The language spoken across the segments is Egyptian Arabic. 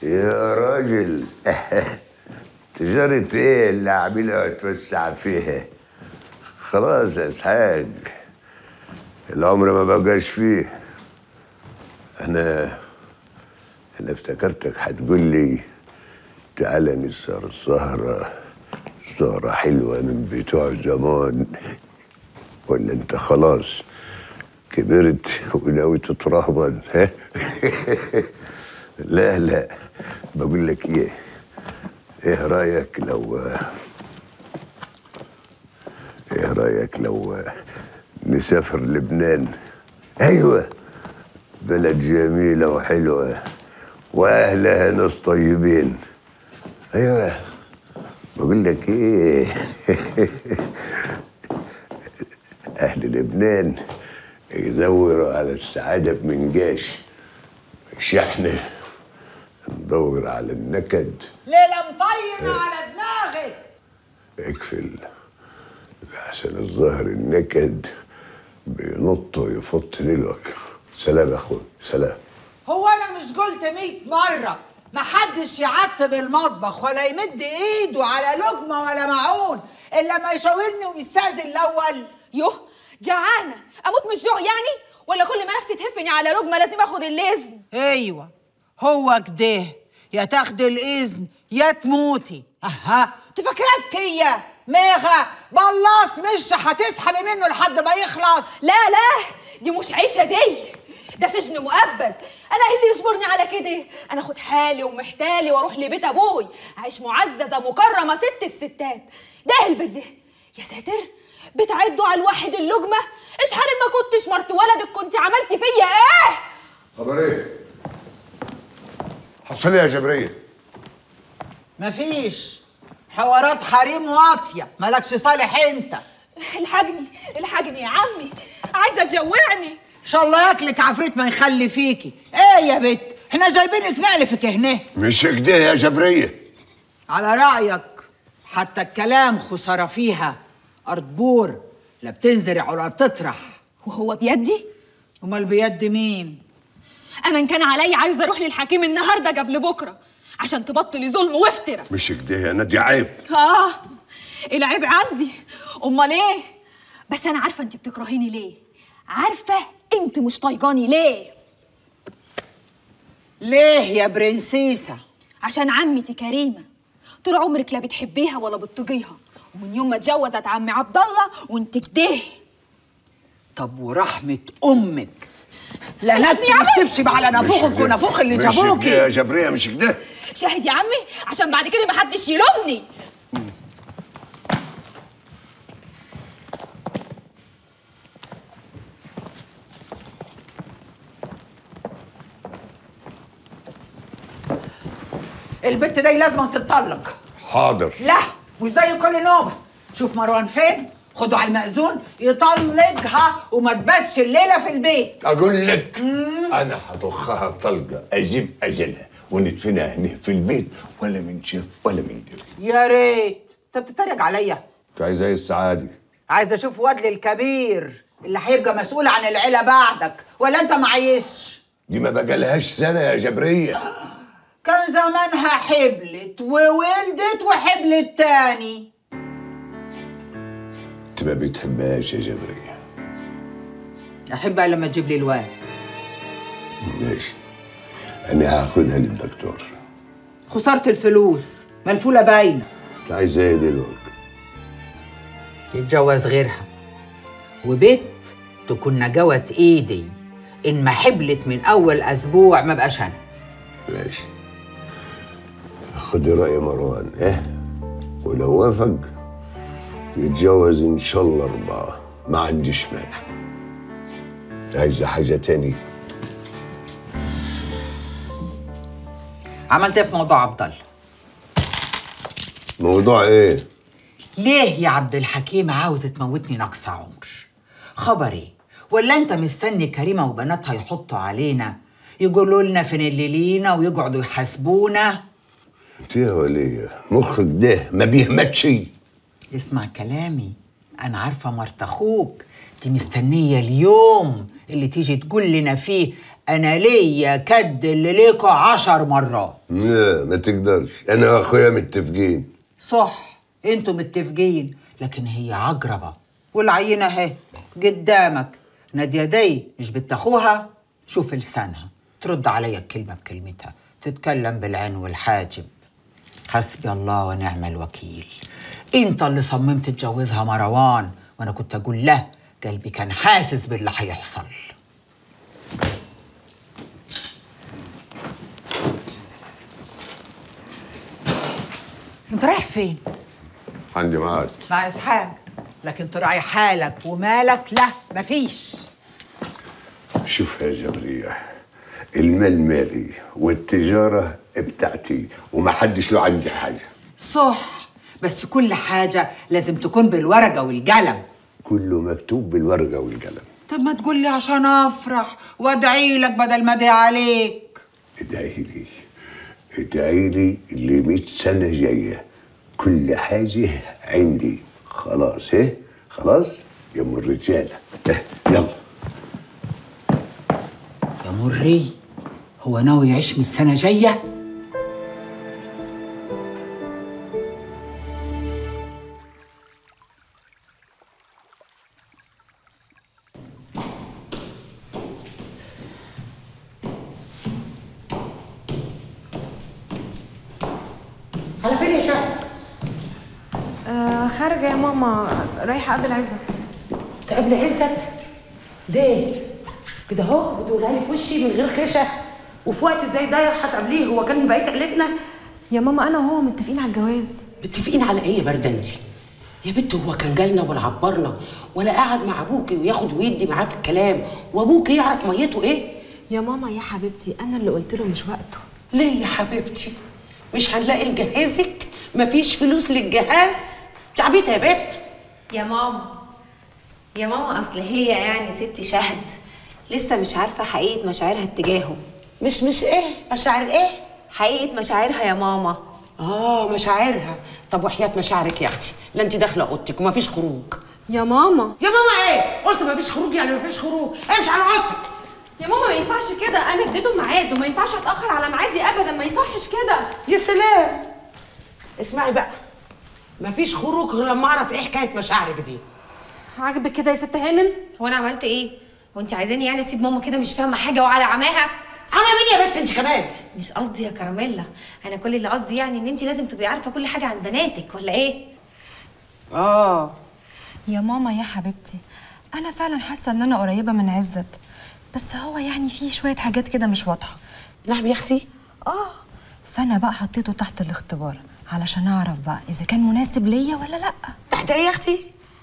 يا راجل تجارة ايه اللي عاملها وتوسع فيها خلاص يا اسحاق العمر ما بقاش فيه انا انا افتكرتك هتقول لي تعالى نسهر السهرة سهرة حلوة من بتوع زمان ولا انت خلاص كبرت وناوي تترهبن ها لا لا بقول لك ايه ايه رايك لو ايه رايك لو نسافر لبنان ايوه بلد جميله وحلوه واهلها ناس طيبين ايوه بقول لك ايه اهل لبنان يدوروا على السعاده بمنجاش مش احنا ندور على النكد ليلة مطينة على دماغك اقفل عشان الظاهر النكد بينط ويفط ليلك سلام يا اخوي سلام هو انا مش قلت مية مرة محدش يعتب المطبخ ولا يمد ايده على لقمة ولا معون الا ما يشاورني ويستأذن الاول يوه جعانه اموت من الجوع يعني ولا كل ما نفسي تهفني على لقمه لازم اخد اللازم ايوه هو كده يا تاخدي الاذن يا تموتي اها تفكرك هي ميغا بلاص مش هتسحبي منه لحد ما يخلص لا لا دي مش عيشه دي ده سجن مؤبد انا ايه اللي يجبرني على كده انا اخد حالي ومحتالي واروح لبيت ابوي اعيش معززه مكرمه ست الستات ده البيت ده يا ساتر بتعدوا على الواحد اللقمه ايش حالي ما كنتش مرت ولدك كنت عملتي فيا ايه خبر ايه؟ حصل يا جبرية مفيش حوارات حريم واطيه مالكش صالح انت الحقني الحقني يا عمي عايزه تجوعني ان شاء الله ياكلك عفريت ما يخلي فيكي ايه يا بت احنا جايبينك نعلفك هنا مش كده يا جبرية على رايك حتى الكلام خساره فيها ارض بور لا بتنزرع ولا بتطرح وهو بيدي امال بيد مين انا ان كان عليا عايزه اروح للحكيم النهارده قبل بكره عشان تبطلي ظلم وافتراء مش كده يا نادي عيب اه العيب عندي امال ايه بس انا عارفه انت بتكرهيني ليه عارفه انت مش طايقاني ليه ليه يا برنسيسه عشان عمتي كريمه طول عمرك لا بتحبيها ولا بتطيقيها ومن يوم ما اتجوزت عمي عبد الله وانت كده طب ورحمه امك لا خلاص ناس يا عمي. تشبشب على نافوخك ونافوخ اللي مش كده يا جابوكي جبرية مش كده شاهد يا عمي عشان بعد كده محدش يلومني البت دي لازم تتطلق حاضر لا مش زي كل نوبه شوف مروان فين خده على المأذون يطلقها وما تباتش الليله في البيت اقول لك انا هطخها طلقة اجيب اجلها وندفنها هنا في البيت ولا من شاف ولا من دري يا ريت انت بتتريق عليا انت عايز ايه السعادة عايز اشوف وادلي الكبير اللي هيبقى مسؤول عن العيله بعدك ولا انت معيشش دي ما بقالهاش سنة يا جبرية كان زمانها حبلت وولدت وحبلت تاني انت ما بتحبهاش يا جبرية احبها لما تجيب لي الواد ماشي انا هاخدها للدكتور خساره الفلوس ملفوله باينه انت عايز ايه دلوقتي يتجوز غيرها وبيت تكون نجوة ايدي ان ما حبلت من اول اسبوع ما بقاش انا ماشي خد رأي مروان ايه ولو وافق نتجوز ان شاء الله اربعة ما عنديش مانع عايزة حاجة تاني عملت ايه في موضوع عبد الله موضوع ايه ليه يا عبد الحكيم عاوز تموتني نقص عمر خبري ولا انت مستني كريمه وبناتها يحطوا علينا يقولوا لنا فين اللي لينا ويقعدوا يحاسبونا انت يا ولية مخك ده ما بيهمتش اسمع كلامي انا عارفه مرت اخوك دي مستنيه اليوم اللي تيجي تقول لنا فيه انا ليا كد اللي ليكوا عشر مرات لا ما تقدرش انا واخويا متفقين صح انتوا متفقين لكن هي عجربة والعينة اهي قدامك نادية دي مش بنت اخوها شوف لسانها ترد عليا الكلمة بكلمتها تتكلم بالعين والحاجب حسبي الله ونعم الوكيل انت اللي صممت تجوزها مروان وانا كنت اقول له قلبي كان حاسس باللي هيحصل انت رايح فين؟ عندي معاد مع اسحاق لكن تراعي حالك ومالك لا مفيش شوف يا جبرية المال مالي والتجارة بتاعتي وما حدش له عندي حاجة صح بس كل حاجة لازم تكون بالورقة والقلم كله مكتوب بالورقة والقلم طب ما تقول لي عشان افرح وادعي لك بدل ما ادعي عليك ادعي لي ادعي لي ل 100 سنة جاية كل حاجة عندي خلاص ايه خلاص يا ام الرجالة إيه، يلا يا مري هو ناوي يعيش من السنة جاية؟ على فين يا شهد؟ آه خارجه يا ماما رايحه اقابل عزت تقابل عزت؟ ليه؟ كده اهو بتقولها لي في وشي من غير خشة وفي وقت زي ده هتقابليه هو كان من بقية عيلتنا يا ماما انا وهو متفقين على الجواز متفقين على ايه يا بردنتي؟ يا بنت هو كان جالنا ولا عبرنا ولا قعد مع ابوكي وياخد ويدي معاه في الكلام وابوكي يعرف ميته ايه؟ يا ماما يا حبيبتي انا اللي قلت له مش وقته ليه يا حبيبتي؟ مش هنلاقي نجهزك؟ مفيش فلوس للجهاز؟ انت عبيطة يا بنت يا ماما يا ماما اصل هي يعني ست شهد لسه مش عارفه حقيقه مشاعرها اتجاهه مش مش ايه؟ مشاعر ايه؟ حقيقه مشاعرها يا ماما اه مشاعرها طب وحياة مشاعرك يا اختي لا انت داخله اوضتك ومفيش خروج يا ماما يا ماما ايه قلت مفيش خروج يعني مفيش خروج امشي على اوضتك يا ماما ما ينفعش كده انا اديته ميعاد وما ينفعش اتاخر على ميعادي ابدا ما يصحش كده يا سلام اسمعي بقى مفيش خروج غير لما اعرف ايه حكايه مشاعرك دي عاجبك كده يا ست هانم هو انا عملت ايه هو انت عايزاني يعني اسيب ماما كده مش فاهمه حاجه وعلى عماها انا مين يا بنت انت كمان مش قصدي يا كراميلا انا كل اللي قصدي يعني ان انت لازم تبقي عارفه كل حاجه عن بناتك ولا ايه اه يا ماما يا حبيبتي انا فعلا حاسه ان انا قريبه من عزت بس هو يعني في شويه حاجات كده مش واضحه نعم يا اختي اه فانا بقى حطيته تحت الاختبار علشان اعرف بقى اذا كان مناسب ليا ولا لا تحت ايه يا اختي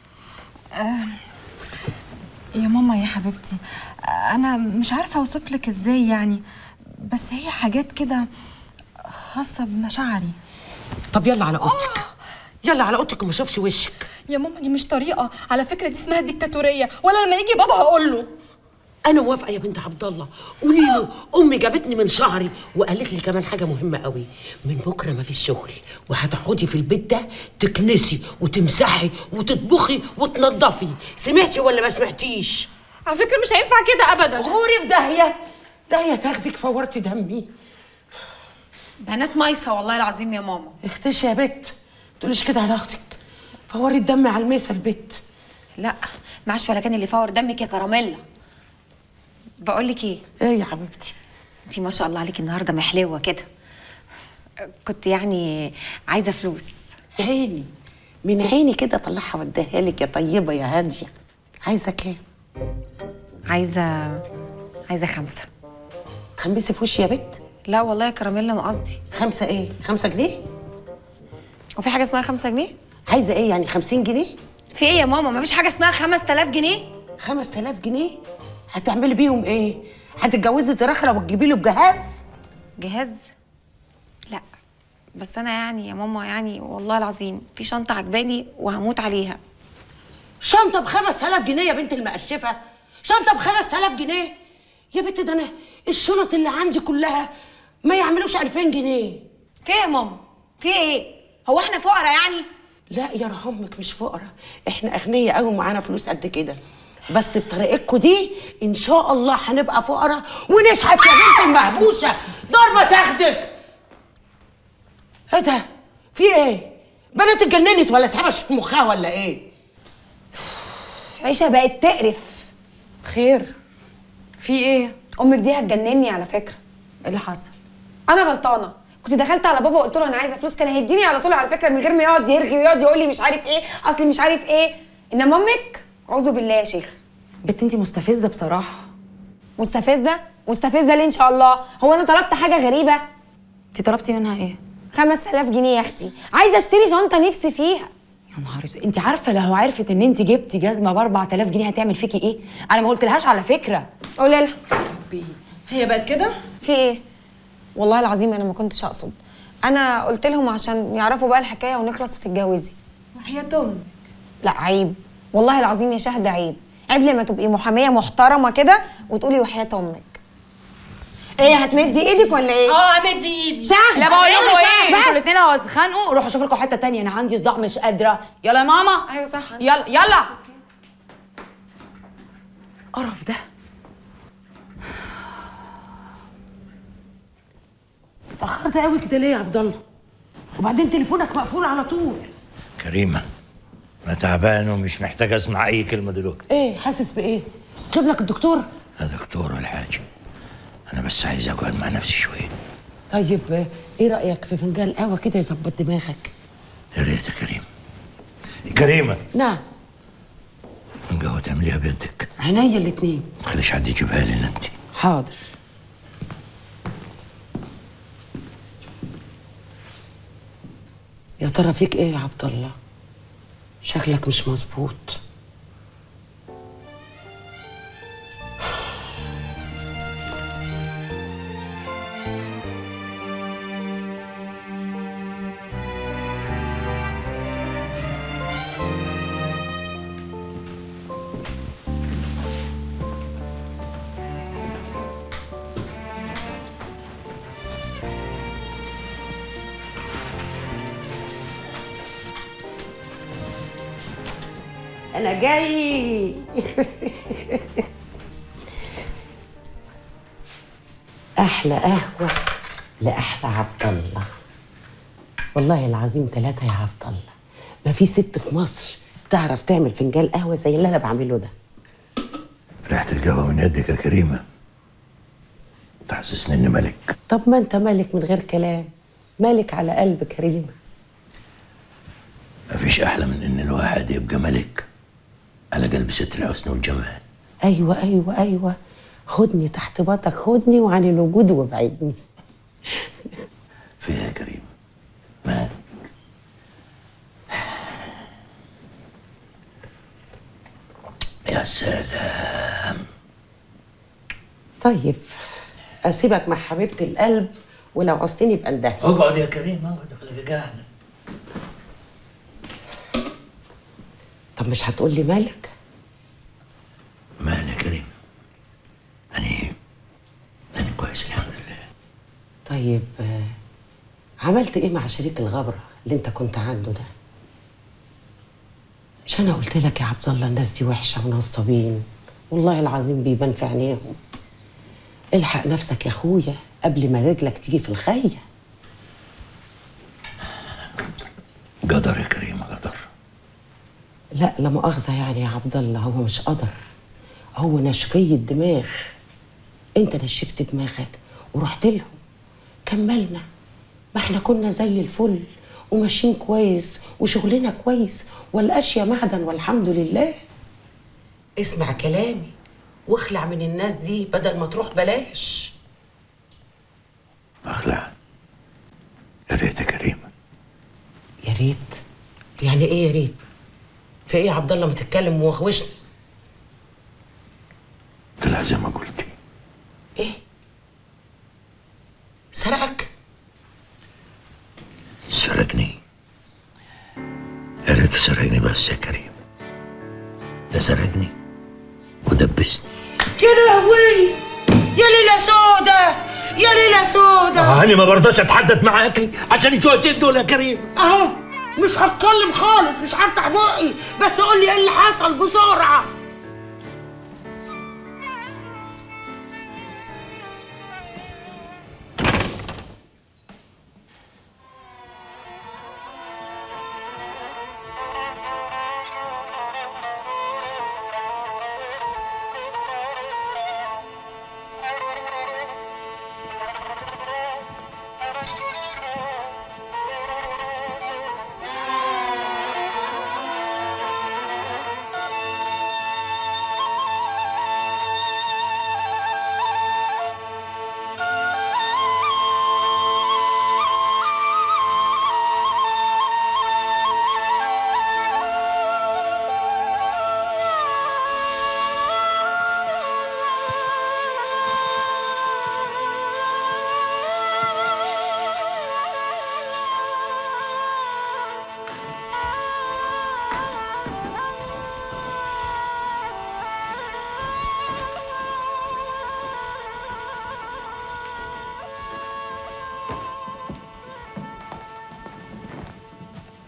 يا ماما يا حبيبتي انا مش عارفه اوصف لك ازاي يعني بس هي حاجات كده خاصه بمشاعري طب يلا على اوضتك يلا على اوضتك وما اشوفش وشك يا ماما دي مش طريقه على فكره دي اسمها ديكتاتوريه ولا لما يجي بابا هقول له انا موافقه يا بنت عبد الله قولي له امي جابتني من شهري وقالت لي كمان حاجه مهمه قوي من بكره ما فيش شغل وهتقعدي في البيت ده تكنسي وتمسحي وتطبخي وتنضفي سمعتي ولا ما سمعتيش على فكره مش هينفع كده ابدا غوري في داهيه داهيه تاخدك فورتي دمي بنات مايسه والله العظيم يا ماما اختشي يا بت تقوليش كده على اختك فوري الدم على الميسه البت لا معاش ولا كان اللي فور دمك يا كراميلا بقول لك ايه ايه يا حبيبتي انتي ما شاء الله عليكي النهارده محلوه كده كنت يعني عايزه فلوس عيني من عيني كده طلعها واديها لك يا طيبه يا هاديه عايزه كام عايزه عايزه خمسه تخمسي في وشي يا بت لا والله يا كراميلا ما قصدي خمسه ايه خمسه جنيه وفي حاجه اسمها خمسة جنيه عايزه ايه يعني خمسين جنيه في ايه يا ماما مفيش حاجه اسمها خمس تلاف جنيه خمس تلاف جنيه هتعملي بيهم ايه هتتجوزي ترخرة وتجيبي له بجهاز جهاز لا بس انا يعني يا ماما يعني والله العظيم في شنطه عجباني وهموت عليها شنطه بخمس تلاف جنيه يا بنت المقشفه شنطه بخمس تلاف جنيه يا بنت ده انا الشنط اللي عندي كلها ما يعملوش 2000 جنيه في ايه يا ماما في ايه هو احنا فقراء يعني لا يا امك مش فقراء احنا اغنياء قوي معانا فلوس قد كده بس بطريقتكم دي ان شاء الله هنبقى فقراء ونشحت يا بنت المهبوشه ضربه تاخدك ايه ده في ايه بنات اتجننت ولا اتهبشت مخها ولا ايه عيشه بقت تقرف خير في ايه امك دي هتجنني على فكره ايه اللي حصل انا غلطانه كنت دخلت على بابا وقلت له انا عايزه فلوس كان هيديني على طول على فكره من غير ما يقعد يرغي ويقعد يقول لي مش عارف ايه اصلي مش عارف ايه انما امك اعوذ بالله يا شيخ بنت انتي مستفزه بصراحه مستفزه مستفزه ليه ان شاء الله هو انا طلبت حاجه غريبه انتي طلبتي منها ايه 5000 جنيه يا اختي عايزه اشتري شنطه نفسي فيها يا نهار اسود انت عارفه لو عرفت ان انت جبتي جزمه ب 4000 جنيه هتعمل فيكي ايه انا ما قلتلهاش على فكره قولي لها هي بقت كده في ايه والله العظيم انا ما كنتش اقصد انا قلت لهم عشان يعرفوا بقى الحكايه ونخلص وتتجوزي وحياة امك لا عيب والله العظيم يا شهد عيب عيب لما تبقي محاميه محترمه كده وتقولي وحياه امك ايه هتمدي ايدك ولا ايه اه امد ايدي شهد لا بقول لكم ايه انتوا بس الاثنين لو هتتخانقوا روحوا شوفوا لكم حته تانية انا عندي صداع مش قادره يلا يا ماما ايوه صح يلا يلا قرف ده اتاخرت قوي كده ليه يا عبد الله وبعدين تليفونك مقفول على طول كريمة أنا تعبان ومش محتاج أسمع أي كلمة دلوقتي ايه حاسس بايه جيب لك الدكتور لا دكتور ولا حاجة أنا بس عايز أقعد مع نفسي شوية طيب آه، ايه رايك في فنجان قهوه كده يظبط دماغك يا ريت يا كريم كريمة نعم القهوة تعمليها بيدك عينيا الاتنين ما تخليش حد يجيبها لي أنت حاضر يا ترى فيك ايه يا عبد الله شكلك مش مظبوط انا جاي احلى قهوه لاحلى عبد الله والله العظيم ثلاثة يا عبد الله ما في ست في مصر تعرف تعمل فنجان قهوه زي اللي انا بعمله ده ريحة القهوة من يدك يا كريمة تحسسني إني ملك طب ما انت مالك من غير كلام مالك على قلب كريمه مفيش أحلى من إن الواحد يبقى ملك على قلب ست الحسن والجمال ايوه ايوه ايوه خدني تحت باطك خدني وعن الوجود وابعدني فيها يا كريمة مالك يا سلام طيب اسيبك مع حبيبه القلب ولو عوزتني يبقى اندهلي اقعد يا كريم اقعد خليك قاعدة طب مش هتقول لي مالك مال يا كريم أنا أنا كويس الحمد لله طيب آه، عملت ايه مع شريك الغبره اللي انت كنت عنده ده مش انا قلت لك يا عبد الله الناس دي وحشه ونصابين والله العظيم بيبان في عينيهم الحق نفسك يا اخويا قبل ما رجلك تيجي في الخيه قدر يا كريم قدر لا لا مؤاخذة يعني يا عبد الله هو مش قدر هو نشفية دماغ انت نشفت دماغك ورحت لهم كملنا ما احنا كنا زي الفل وماشيين كويس وشغلنا كويس والاشياء معدن والحمد لله اسمع كلامي واخلع من الناس دي بدل ما تروح بلاش أخلع يا ريت يا كريم يا ريت يعني ايه يا ريت في ايه يا عبد الله ما تتكلم ووغوشني طلع زي ما قلتي ايه سرقك سرقني يا ريت سرقني بس يا كريم ده سرقني ودبسني يا لهوي يا ليلة سودة يا ليلة سودة أنا ما برضاش أتحدث معاكي عشان الشويتين دول يا كريم اهو مش هتكلم خالص مش هفتح بقي بس قول لي ايه اللي حصل بسرعة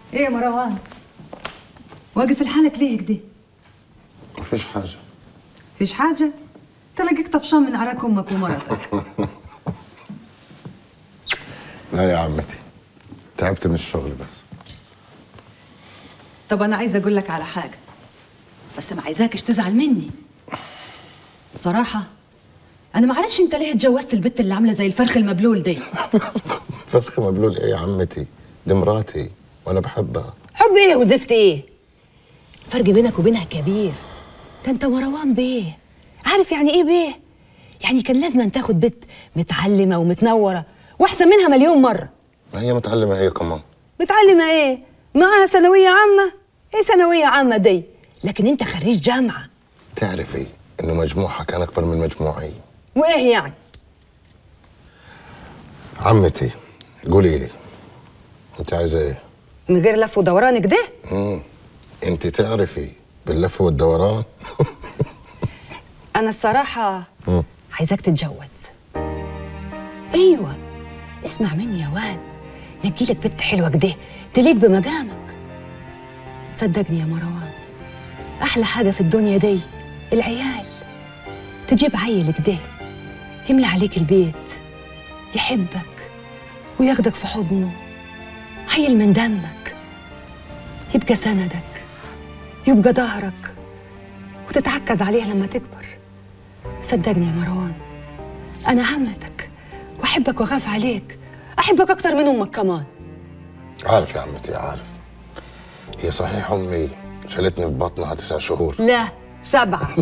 ايه يا مروان واقف لحالك ليه كده مفيش حاجة فيش حاجه تلاقيك طفشان من عراك امك ومرتك لا يا عمتي تعبت من الشغل بس طب انا عايزه اقول لك على حاجه بس ما عايزاكش تزعل مني صراحه انا ما اعرفش انت ليه اتجوزت البت اللي عامله زي الفرخ المبلول دي فرخ مبلول ايه يا عمتي دي مراتي وانا بحبها حب ايه وزفت ايه فرق بينك وبينها كبير ده انت مروان بيه عارف يعني ايه بيه يعني كان لازم أن تاخد بنت متعلمه ومتنوره واحسن منها مليون مره ما هي متعلمة هي كمان متعلمه ايه معاها ثانويه عامه ايه ثانويه عامه دي لكن انت خريج جامعه تعرفي انه مجموعها كان اكبر من مجموعي وايه يعني عمتي قولي لي انت عايزة ايه من غير لف ودوران كده مم. انت تعرفي باللف والدوران انا الصراحه مم. عايزاك تتجوز ايوه اسمع مني يا واد نجيلك بنت حلوه كده تليق بمقامك صدقني يا مروان احلى حاجه في الدنيا دي العيال تجيب عيل كده يملى عليك البيت يحبك وياخدك في حضنه عيل من دمك يبقى سندك يبقى ظهرك وتتعكز عليه لما تكبر صدقني يا مروان أنا عمتك وأحبك وأخاف عليك أحبك أكتر من أمك كمان عارف يا عمتي عارف هي صحيح امي شالتني في بطنها تسع شهور لا سبعة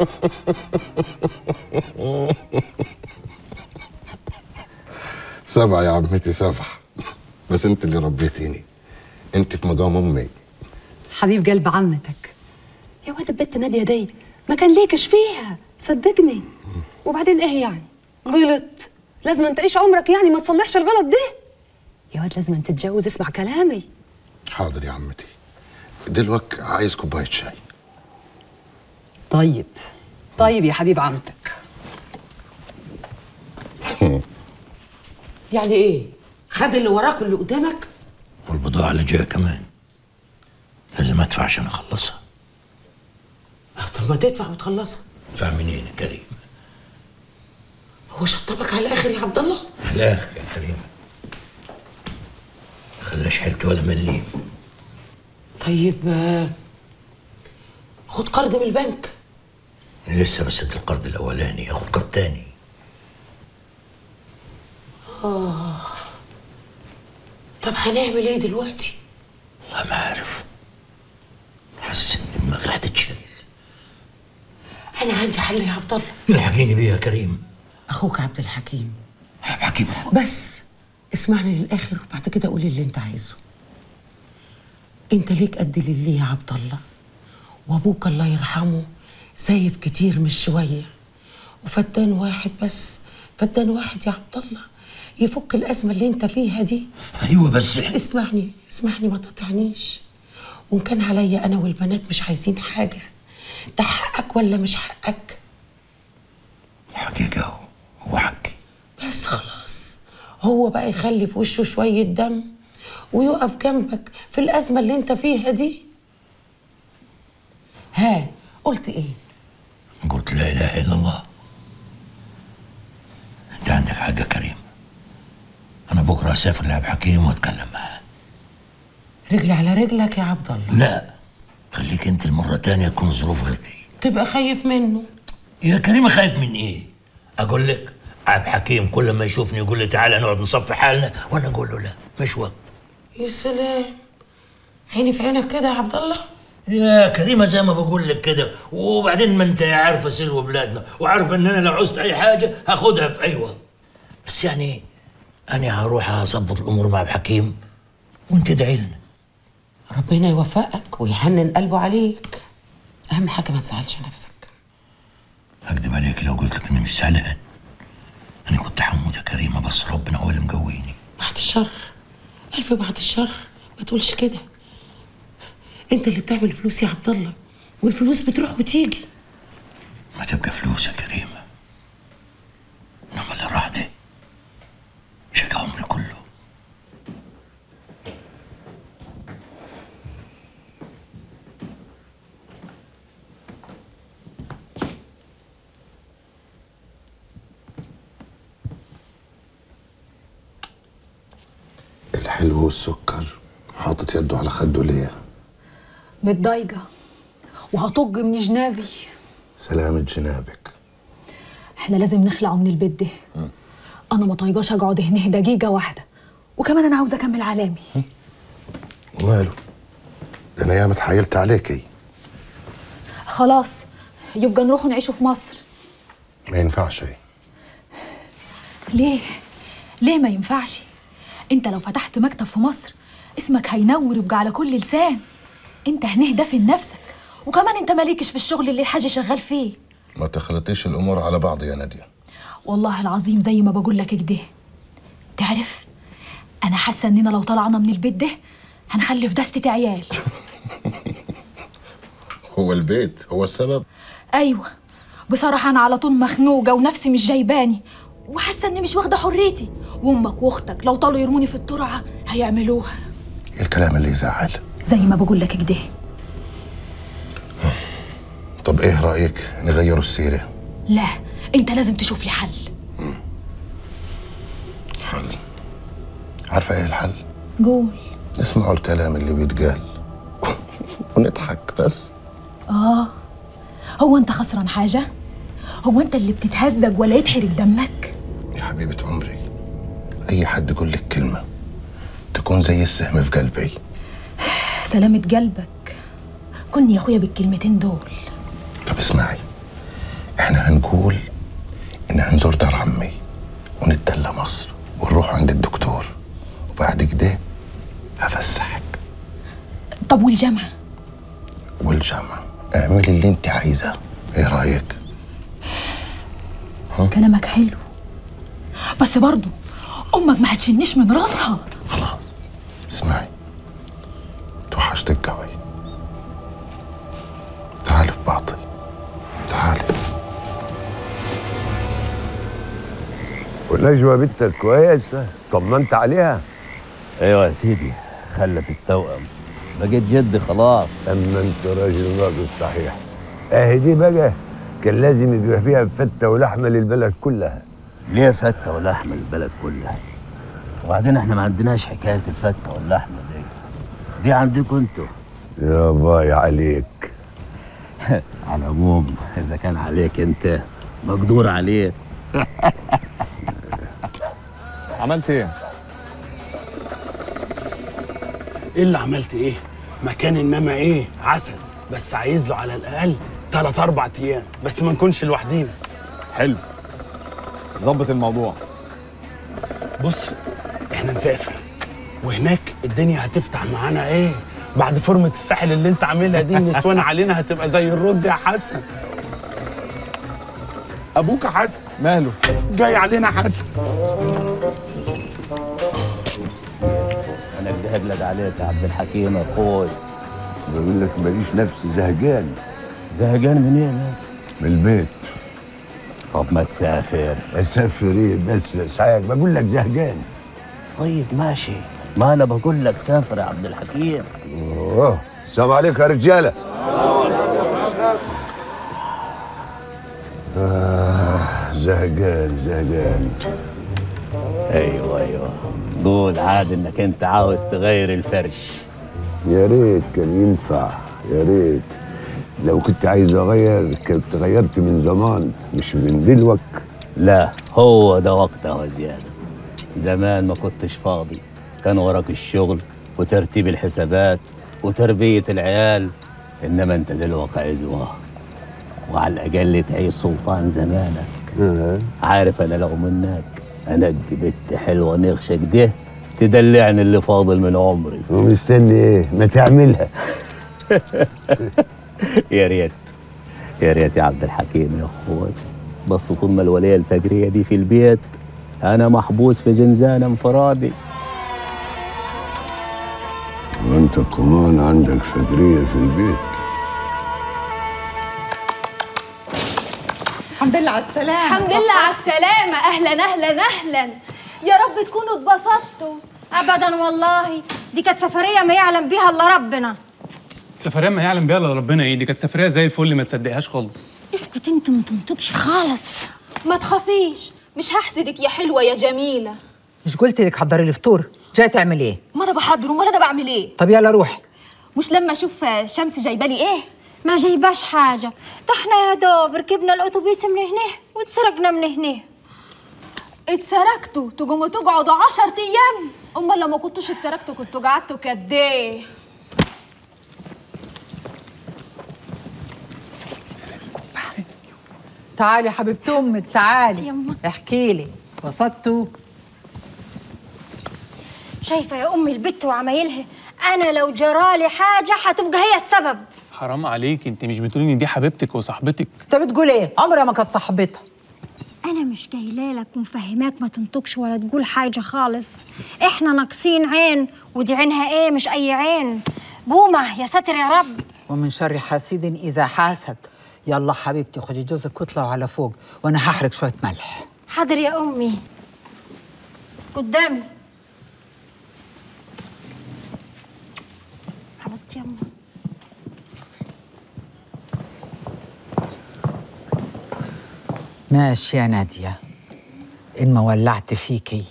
سبعة يا عمتي سبعة بس انت اللي ربيتيني انت في مقام امي حبيب قلب عمتك يا واد البت نادية دي ما كان ليكش فيها صدقني وبعدين ايه يعني غلط لازم أن تعيش عمرك يعني ما تصلحش الغلط ده يا واد لازم أن تتجوز اسمع كلامي حاضر يا عمتي دلوقتي عايز كوباية شاي طيب طيب يا حبيب عمتك يعني ايه خد اللي وراك واللي قدامك والبضاعة اللي جاية كمان لازم ادفع عشان اخلصها آه، طب ما تدفع وتخلصها ادفع منين يا كريم؟ هو شطبك على الاخر يا عبد الله على الاخر يا كريم خلاش حيلتي ولا مليم طيب آه، خد قرض من البنك لسه بسد القرض الاولاني اخد قرض تاني اه طب هنعمل ايه دلوقتي والله ما عارف حاسس ان دماغي هتتشل انا عندي حل يا عبد الله الحقيني بيه يا كريم اخوك عبد الحكيم حكيم بس اسمعني للاخر وبعد كده قولي اللي انت عايزه انت ليك قد للي يا عبد الله وابوك الله يرحمه سايب كتير مش شويه وفدان واحد بس فدان واحد يا عبد الله يفك الازمه اللي انت فيها دي ايوه بس اسمعني اسمعني ما تقطعنيش وان كان عليا انا والبنات مش عايزين حاجه ده حقك ولا مش حقك الحقيقة هو هو حقي بس خلاص هو بقى يخلي في وشه شوية دم ويقف جنبك في الأزمة اللي انت فيها دي ها قلت ايه قلت لا اله الا الله انت عندك حق يا كريم انا بكره اسافر لعب حكيم واتكلم معاه رجلي على رجلك يا عبد الله لا خليك انت المره تانية تكون الظروف غير دي تبقى خايف منه يا كريم خايف من ايه اقول لك عبد حكيم كل ما يشوفني يقول لي تعالى نقعد نصفي حالنا وانا اقول له لا مش وقت يا سلام عيني في عينك كده يا عبد الله يا كريمه زي ما بقول لك كده وبعدين ما انت عارفه سلوى بلادنا وعارفه ان انا لو عوزت اي حاجه هاخدها في اي وقت بس يعني انا هروح اظبط الامور مع عبد الحكيم وانت ادعي لنا ربنا يوفقك ويحنن قلبه عليك اهم حاجه ما تزعلش نفسك اكدب عليك لو قلت لك اني مش زعلان انا كنت حمود يا كريمه بس ربنا هو اللي مقويني بعد الشر الف بعد الشر ما تقولش كده انت اللي بتعمل فلوس يا عبد الله والفلوس بتروح وتيجي ما تبقى فلوس يا كريمه انما اللي راح ده شقى عمري كله الحلو والسكر حاطط يده على خده ليه متضايقه وهطج من جنابي سلامة جنابك احنا لازم نخلعه من البيت ده انا ما طايقاش اقعد هنا دقيقه واحده وكمان انا عاوزه اكمل علامي وماله ده انا ياما اتحايلت عليكي خلاص يبقى نروح نعيشوا في مصر ما ينفعش ايه ليه ليه ما ينفعش انت لو فتحت مكتب في مصر اسمك هينور يبقى على كل لسان انت هنه دافن نفسك وكمان انت مالكش في الشغل اللي الحاج شغال فيه ما تخلطيش الامور على بعض يا ناديه والله العظيم زي ما بقول لك كده تعرف انا حاسه اننا لو طلعنا من البيت ده هنخلف دستة عيال هو البيت هو السبب ايوه بصراحه انا على طول مخنوقه ونفسي مش جايباني وحاسه اني مش واخده حريتي وامك واختك لو طالوا يرموني في الترعه هيعملوها إيه الكلام اللي يزعل زي ما بقول لك كده طب ايه رايك نغيروا السيره لا انت لازم تشوف لي حل حل عارفه ايه الحل قول اسمعوا الكلام اللي بيتقال ونضحك بس اه هو انت خسران حاجه هو انت اللي بتتهزج ولا يتحرق دمك يا حبيبه عمري اي حد يقول لك كلمه تكون زي السهم في قلبي سلامة قلبك كن يا اخويا بالكلمتين دول طب اسمعي احنا هنقول ان هنزور دار عمي ونتدلى مصر ونروح عند الدكتور وبعد كده هفسحك طب والجامعه والجامعة اعملي اللي انت عايزاه ايه رايك كلامك حلو بس برضو امك ما هتشنيش من راسها خلاص اسمعي توحشتك قوي تعالي في باطل تعالي ونجوى بنتك كويسة طمنت عليها ايوه يا سيدي خلف التوأم بقيت جد خلاص اما انت راجل ناقص صحيح اهي دي بقى كان لازم يبقى فيها فتة ولحمة للبلد كلها ليه فتة ولحمة البلد كلها وبعدين احنا ما عندناش حكاية الفتة واللحمة دي دي عندكم انتوا يا باي عليك على العموم اذا كان عليك انت مقدور عليه عملت ايه؟ ايه اللي عملت ايه؟ مكان انما ايه؟ عسل بس عايز له على الاقل ثلاث اربع ايام بس ما نكونش لوحدينا حلو ظبط الموضوع بص احنا نسافر وهناك الدنيا هتفتح معانا ايه؟ بعد فورمة الساحل اللي انت عاملها دي النسوان علينا هتبقى زي الرز يا حسن ابوك يا حسن ماله؟ جاي علينا حسن انا بدي اهبلد عليك يا عبد الحكيم يا اخوي بقول لك ماليش نفسي زهقان زهقان منين يا من البيت طب ما تسافر اسافر ايه بس ساعات بقول لك زهقان طيب ماشي ما انا بقول لك سافر يا عبد الحكيم اوه السلام عليكم يا رجاله آه زهقان زهقان ايوه ايوه قول عاد انك انت عاوز تغير الفرش يا ريت كان ينفع يا ريت لو كنت عايز اغير كنت غيرت من زمان مش من دلوقت لا هو ده وقتها وزيادة زمان ما كنتش فاضي كان وراك الشغل وترتيب الحسابات وتربية العيال إنما أنت دلوقتي عزوة وعلى الأقل تعيش سلطان زمانك عارف أنا لو منك أنقي بنت حلوة نغشة كده تدلعني اللي فاضل من عمري ومستني ايه ما تعملها يا ريت يا ريت يا عبد الحكيم يا اخوي بس طول ما الوليه الفجريه دي في البيت انا محبوس في زنزانه انفرادي وانت كمان عندك فجريه في البيت الحمد لله على السلامة الحمد لله على السلامة أهلا أهلا أهلا يا رب تكونوا اتبسطتوا ابدا والله دي كانت سفريه ما يعلم بيها الا ربنا سفرية ما يعلم بيها الا ربنا ايه دي كانت سفرية زي الفل ما تصدقهاش خالص اسكت انت ما تنطقش خالص ما تخافيش مش هحسدك يا حلوة يا جميلة مش قلت لك حضري الفطور جاي تعمل ايه ما انا بحضر امال انا بعمل ايه طب يلا روحي مش لما اشوف شمس جايبالي ايه ما جايباش حاجة ده احنا يا دوب ركبنا الأتوبيس من هنا واتسرقنا من هنا اتسرقتوا تقوموا تقعدوا عشر ايام امال لما كنتوش اتسرقتوا كنتوا قعدتوا قد ايه تعالي يا حبيبة امي تعالي احكي لي وصلتوا شايفة يا أمي البت وعمايلها أنا لو جرالي حاجة هتبقى هي السبب حرام عليك انت مش بتقولي ان دي حبيبتك وصاحبتك انت بتقول ايه عمرها ما كانت صاحبتها أنا مش جايلة لك ومفهماك ما تنطقش ولا تقول حاجة خالص إحنا ناقصين عين ودي عينها إيه مش أي عين بومة يا ساتر يا رب ومن شر حاسد اذا حاسد يلا حبيبتي خدي جوزك واطلعوا على فوق وانا هحرق شويه ملح حاضر يا أمي قدامي حبيبتي يما ماشي يا ناديه ان ما ولعت فيكي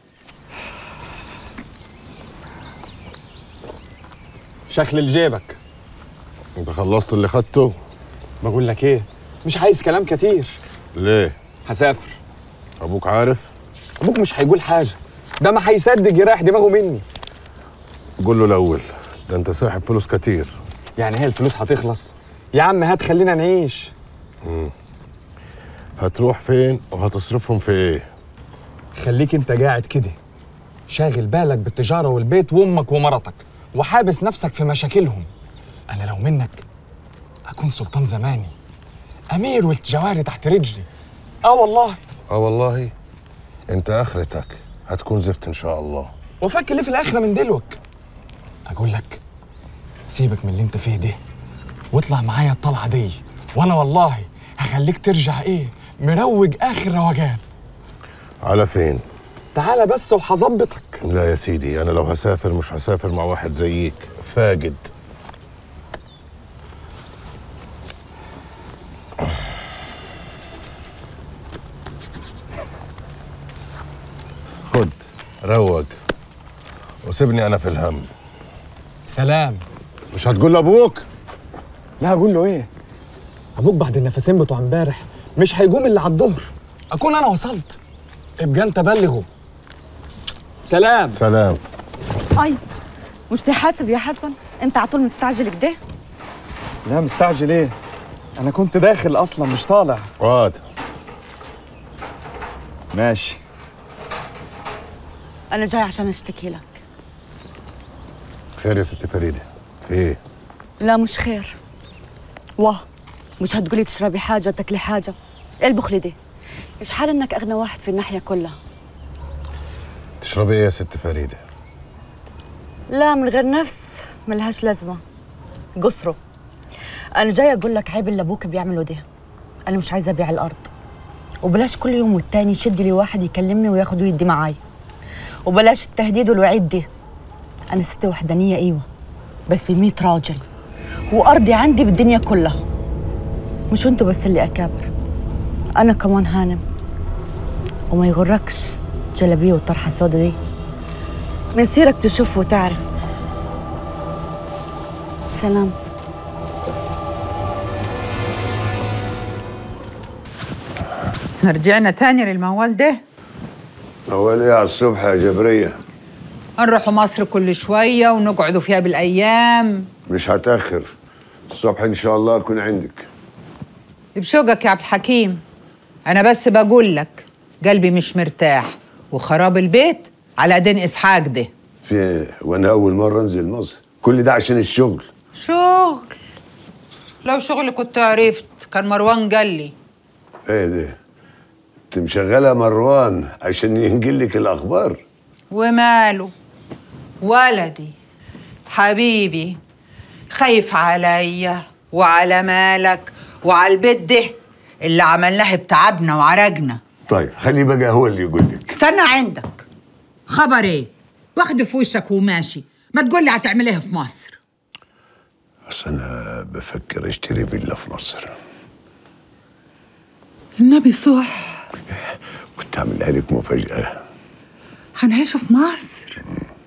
شكل لجيبك انت خلصت اللي خدته بقول لك ايه مش عايز كلام كتير ليه هسافر ابوك عارف ابوك مش هيقول حاجه ده ما هيصدق يريح دماغه مني قول له الاول ده انت ساحب فلوس كتير يعني هي الفلوس هتخلص يا عم هات خلينا نعيش مم. هتروح فين وهتصرفهم في ايه خليك انت قاعد كده شاغل بالك بالتجاره والبيت وامك ومرتك وحابس نفسك في مشاكلهم انا لو منك اكون سلطان زماني امير والجواري تحت رجلي اه والله اه والله انت اخرتك هتكون زفت ان شاء الله وفاكر ليه في الاخره من دلوك اقول لك سيبك من اللي انت فيه ده واطلع معايا الطلعه دي وانا والله هخليك ترجع ايه مروج اخر روجان على فين تعالى بس وهظبطك لا يا سيدي انا لو هسافر مش هسافر مع واحد زيك فاجد خد روج وسيبني انا في الهم سلام مش هتقول لابوك لا هقول له ايه ابوك بعد النفسين بتوع امبارح مش هيقوم الا على الظهر اكون انا وصلت ابقى انت بلغه سلام سلام اي مش تحاسب يا حسن انت على طول مستعجل كده لا مستعجل ايه انا كنت داخل اصلا مش طالع اقعد ماشي انا جاي عشان اشتكي لك خير يا ست فريده في ايه لا مش خير واه مش هتقولي تشربي حاجه تاكلي حاجه ايه البخل ده مش حال انك اغنى واحد في الناحيه كلها تشربي ايه يا ست فريده لا من غير نفس ملهاش لازمه قصره انا جاي اقول لك عيب اللي ابوك بيعمله ده انا مش عايزه ابيع الارض وبلاش كل يوم والتاني يشد لي واحد يكلمني وياخد ويدي معايا وبلاش التهديد والوعيد دي انا ست وحدانيه ايوه بس ب راجل وارضي عندي بالدنيا كلها مش انتوا بس اللي اكابر انا كمان هانم وما يغركش جلابيه والطرحه السودا دي مسيرك تشوف وتعرف سلام رجعنا تاني للموال ده أول إيه على الصبح يا جبرية نروحوا مصر كل شوية ونقعدوا فيها بالأيام مش هتأخر الصبح إن شاء الله أكون عندك بشوقك يا عبد الحكيم أنا بس بقول لك قلبي مش مرتاح وخراب البيت على دين إسحاق ده في إيه؟ وأنا أول مرة أنزل مصر كل ده عشان الشغل شغل لو شغل كنت عرفت كان مروان قال لي إيه ده أنت مشغلة مروان عشان ينقل لك الأخبار وماله ولدي حبيبي خايف عليا وعلى مالك وعلى البيت ده اللي عملناه بتعبنا وعرجنا طيب خليه بقى هو اللي يقول لك استنى عندك خبر ايه واخد في وشك وماشي ما تقول لي هتعمل ايه في مصر بس أنا بفكر أشتري فيلا في مصر النبي صح كنت أعملها لك مفاجأة هنعيش في مصر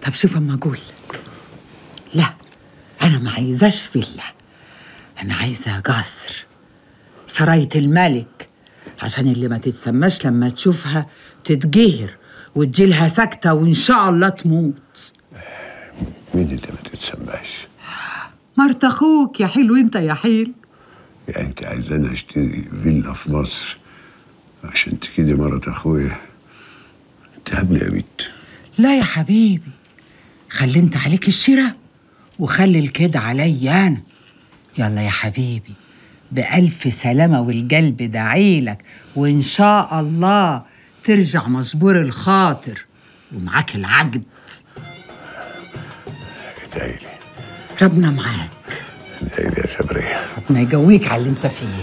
طب شوف اما اقول لك لا انا ما عايزاش فيلا انا عايزه قصر سرايه الملك عشان اللي ما تتسماش لما تشوفها تتقهر وتجيلها سكتة وإن شاء الله تموت مين اللي ما تتسماش مرت أخوك يا حلو أنت يا حلو يعني انت عايزاني اشتري فيلا في مصر عشان تكيدي مرات اخويا تهبلي يا بنت لا يا حبيبي خلي انت عليك الشراء وخلي الكيد عليا انا يلا يا حبيبي بألف سلامة والقلب دعيلك وإن شاء الله ترجع مصبور الخاطر ومعاك العقد ادعيلي ربنا معاك ادعيلي يا شبرية ربنا يقويك على اللي انت فيه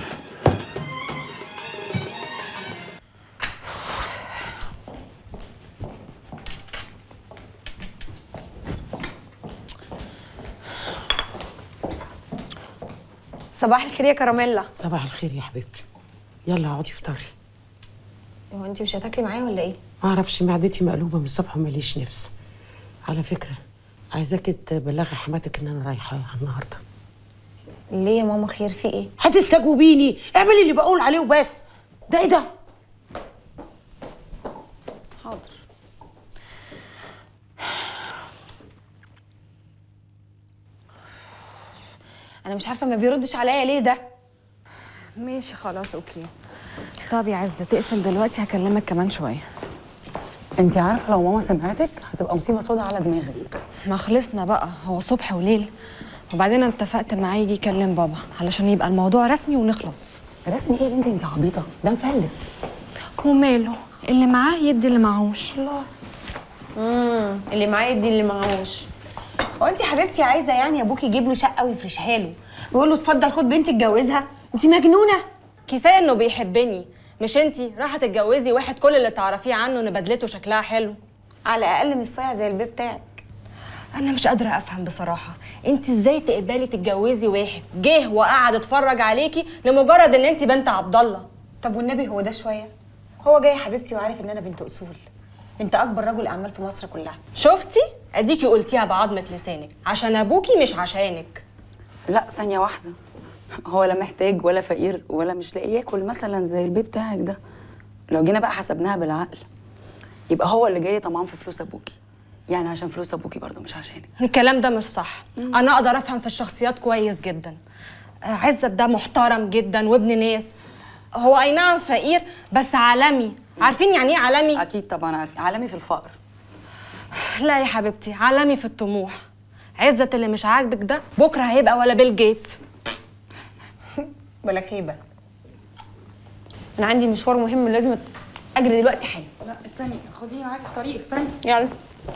صباح الخير يا كراميلا صباح الخير يا حبيبتي يلا اقعدي افطري هو انت مش هتاكلي معايا ولا ايه ما اعرفش معدتي مقلوبه من الصبح وماليش نفس على فكره عايزاكي تبلغي حماتك ان انا رايحه النهارده ليه يا ماما خير في ايه هتستجوبيني اعملي اللي بقول عليه وبس ده ايه ده حاضر انا مش عارفه ما بيردش عليا ليه ده ماشي خلاص اوكي طب يا عزه تقفل دلوقتي هكلمك كمان شويه انت عارفه لو ماما سمعتك هتبقى مصيبه سودا على دماغك ما خلصنا بقى هو صبح وليل وبعدين انا اتفقت معاه يجي يكلم بابا علشان يبقى الموضوع رسمي ونخلص رسمي ايه يا بنتي انت عبيطه ده مفلس وماله اللي معاه يدي اللي معهوش الله امم اللي معاه يدي اللي معهوش هو انت حبيبتي عايزه يعني ابوكي يجيب له شقه ويفرشها له ويقول له اتفضل خد بنتي اتجوزها انت مجنونه كفايه انه بيحبني مش انتي رايحه تتجوزي واحد كل اللي تعرفيه عنه ان بدلته شكلها حلو على الاقل مش صايع زي البيب بتاعك انا مش قادره افهم بصراحه انت ازاي تقبلي تتجوزي واحد جه وقعد اتفرج عليكي لمجرد ان انت بنت عبد الله طب والنبي هو ده شويه هو جاي يا حبيبتي وعارف ان انا بنت اصول بنت اكبر رجل اعمال في مصر كلها شفتي اديكي قلتيها بعضمه لسانك عشان ابوكي مش عشانك لا ثانيه واحده هو لا محتاج ولا فقير ولا مش لاقي ياكل مثلا زي البيت بتاعك ده لو جينا بقى حسبناها بالعقل يبقى هو اللي جاي طمعان في فلوس ابوكي يعني عشان فلوس ابوكي برضه مش عشانك الكلام ده مش صح انا اقدر افهم في الشخصيات كويس جدا آه، عزت ده محترم جدا وابن ناس هو اي نعم فقير بس عالمي عارفين يعني ايه عالمي اكيد طبعا عارفين عالمي في الفقر لا يا حبيبتي عالمي في الطموح عزت اللي مش عاجبك ده بكره هيبقى ولا بيل جيتس ولا خيبه انا عندي مشوار مهم لازم اجري دلوقتي حالا لا استني خديني معاكي في طريق استني يلا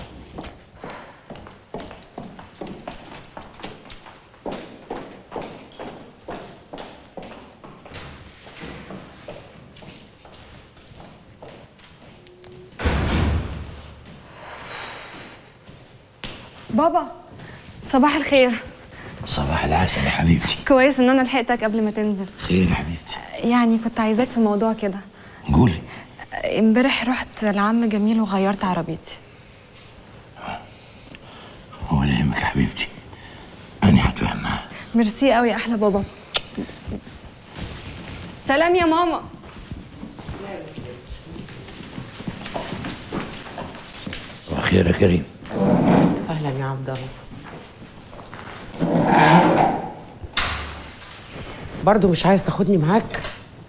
بابا صباح الخير صباح العسل يا حبيبتي كويس ان انا لحقتك قبل ما تنزل خير يا حبيبتي يعني كنت عايزاك في موضوع كده قولي امبارح رحت لعم جميل وغيرت عربيتي ولا يهمك يا حبيبتي أنا هتفهم معاها ميرسي قوي يا احلى بابا سلام يا ماما وخير يا كريم اهلا يا عبد الله برضه مش عايز تاخدني معاك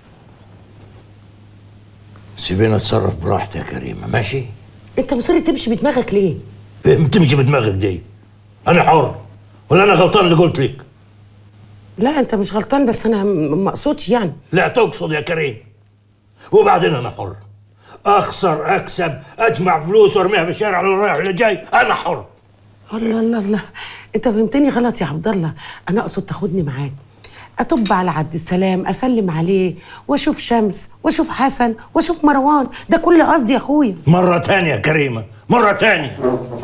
سيبينا اتصرف براحتي يا كريمة ماشي؟ انت مصر تمشي بدماغك ليه إيه تمشي بدماغك دي أنا حر ولا أنا غلطان اللي قلت لك؟ لا انت مش غلطان بس انا م- ما اقصدش يعني لا تقصد يا كريم وبعدين أنا حر أخسر أكسب أجمع فلوس وأرميها في الشارع اللي رايح اللي جاي أنا حر الله الله الله انت فهمتني غلط يا عبد الله انا اقصد تاخدني معاك اطب على عبد السلام اسلم عليه واشوف شمس واشوف حسن واشوف مروان ده كل قصدي يا اخويا مرة تانية يا كريمة مرة تانية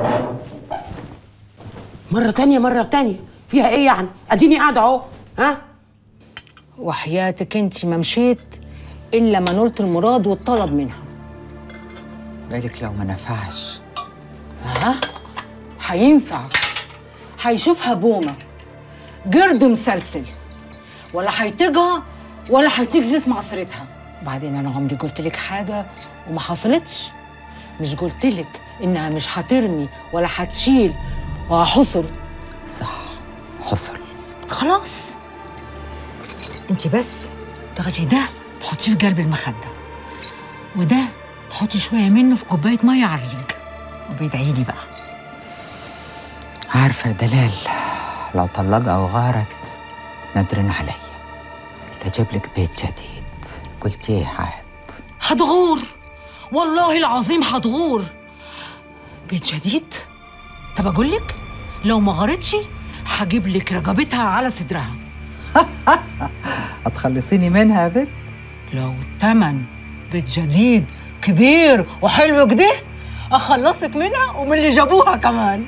مره تانية مره تانية فيها ايه يعني اديني قاعده اهو ها وحياتك انت ما مشيت الا ما نلت المراد والطلب منها بالك لو ما نفعش ها هينفع هيشوفها بومة جرد مسلسل ولا هيطيقها ولا هيطيق يسمع سيرتها بعدين انا عمري قلت لك حاجه وما حصلتش مش قلت لك انها مش هترمي ولا هتشيل وهحصل صح حصل خلاص انت بس تاخدي ده تحطيه في قلب المخده وده تحطي شويه منه في كوبايه ميه على الريق وبيدعي لي بقى عارفة يا دلال لو طلقها أو غارت نادرين عليا لجيب لك بيت جديد قلت ايه عاد هتغور والله العظيم هتغور بيت جديد طب اقول لك لو ما غارتش هجيب لك رقبتها على صدرها هتخلصيني منها يا بنت لو التمن بيت جديد كبير وحلو كده اخلصك منها ومن اللي جابوها كمان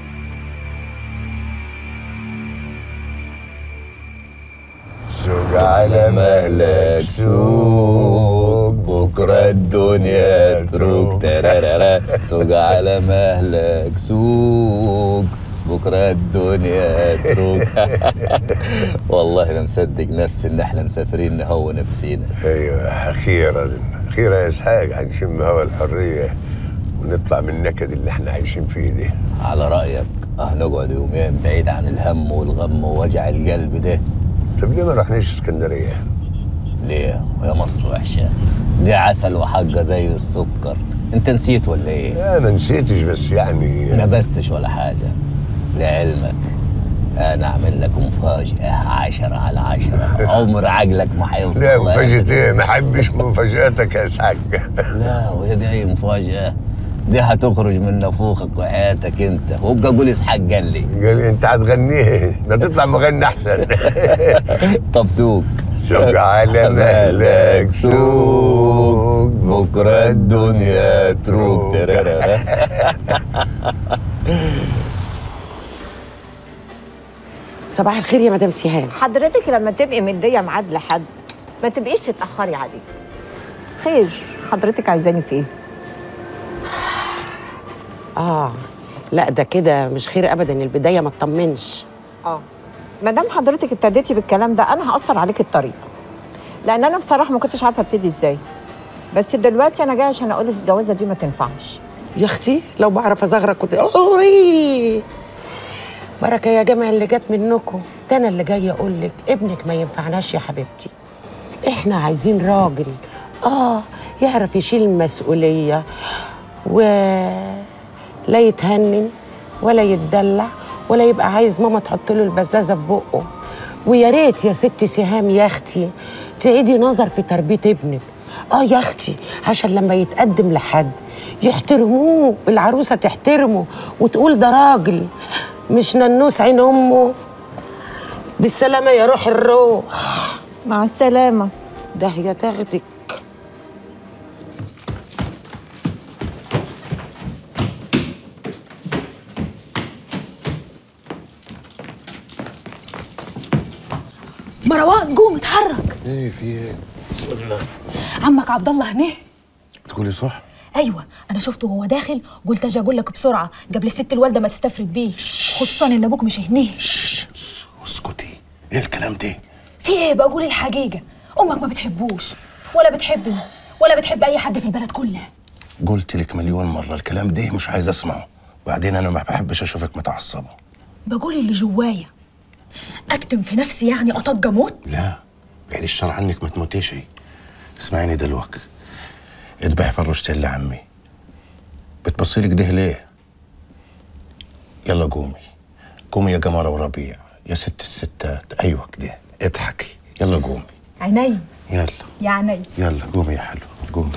سوق على مهلك سوق بكرة الدنيا تروك ترارارا سوق على مهلك سوق بكرة الدنيا تروك والله انا مصدق نفسي ان احنا مسافرين نهوى نفسينا ايوه اخيرا اخيرا يا اسحاق هنشم هوا الحريه ونطلع من النكد اللي احنا عايشين فيه ده على رأيك اه نقعد يومين بعيد عن الهم والغم ووجع القلب ده طب ليه ما رحناش اسكندريه؟ ليه؟ ويا مصر وحشة دي عسل وحاجة زي السكر انت نسيت ولا ايه؟ لا ما نسيتش بس يعني ما بستش ولا حاجة لعلمك انا اعمل لك مفاجأة عشرة على عشرة عمر عقلك ما هيوصل لا مفاجأة ايه؟ ما احبش مفاجآتك يا اسحاق لا وهي دي اي مفاجأة دي هتخرج من نافوخك وحياتك انت وابقى قول اسحاق قال لي قال لي انت هتغنيه ده تطلع مغني احسن طب سوق سوق على مهلك سوق بكرة الدنيا تروك ترارارا. صباح الخير يا مدام سهام حضرتك لما تبقي مديه ميعاد لحد ما تبقيش تتاخري عليه خير حضرتك عايزاني في ايه اه لا ده كده مش خير ابدا البدايه ما تطمنش اه ما دام حضرتك ابتديتي بالكلام ده انا هاثر عليك الطريق لان انا بصراحه ما كنتش عارفه ابتدي ازاي بس دلوقتي انا جايه عشان اقول لك الجوازه دي ما تنفعش يا اختي لو بعرف ازغرق كنت أوري. بركه يا جماعه اللي جت منكم ده انا اللي جايه اقول لك ابنك ما ينفعناش يا حبيبتي احنا عايزين راجل اه يعرف يشيل المسؤوليه و لا يتهنن ولا يتدلع ولا يبقى عايز ماما تحط له البزازه في بقه ويا ريت يا ست سهام يا اختي تعيدي نظر في تربيه ابنك اه يا اختي عشان لما يتقدم لحد يحترموه العروسه تحترمه وتقول ده راجل مش ننوس عين امه بالسلامه يا روح الروح مع السلامه ده هي تاخدك مروان قوم اتحرك ايه في ايه؟ بسم الله عمك عبد الله هناه تقولي صح؟ ايوه انا شفته وهو داخل قلت اجي اقول لك بسرعه قبل الست الوالده ما تستفرد بيه خصوصا ان ابوك مش هناه اسكتي ايه الكلام ده؟ في ايه بقول الحقيقه امك ما بتحبوش ولا بتحبني ولا بتحب اي حد في البلد كلها قلت لك مليون مرة الكلام ده مش عايز اسمعه بعدين انا ما بحبش اشوفك متعصبة بقول اللي جوايا اكتم في نفسي يعني اطق اموت لا بعيد الشر عنك ما تموتيش اسمعيني دلوقتي اذبحي فروشتين لعمي بتبصي لي كده ليه؟ يلا قومي قومي يا قمرة وربيع يا ست الستات ايوه كده اضحكي يلا قومي عيني يلا يا عيني يلا قومي يا حلو قومي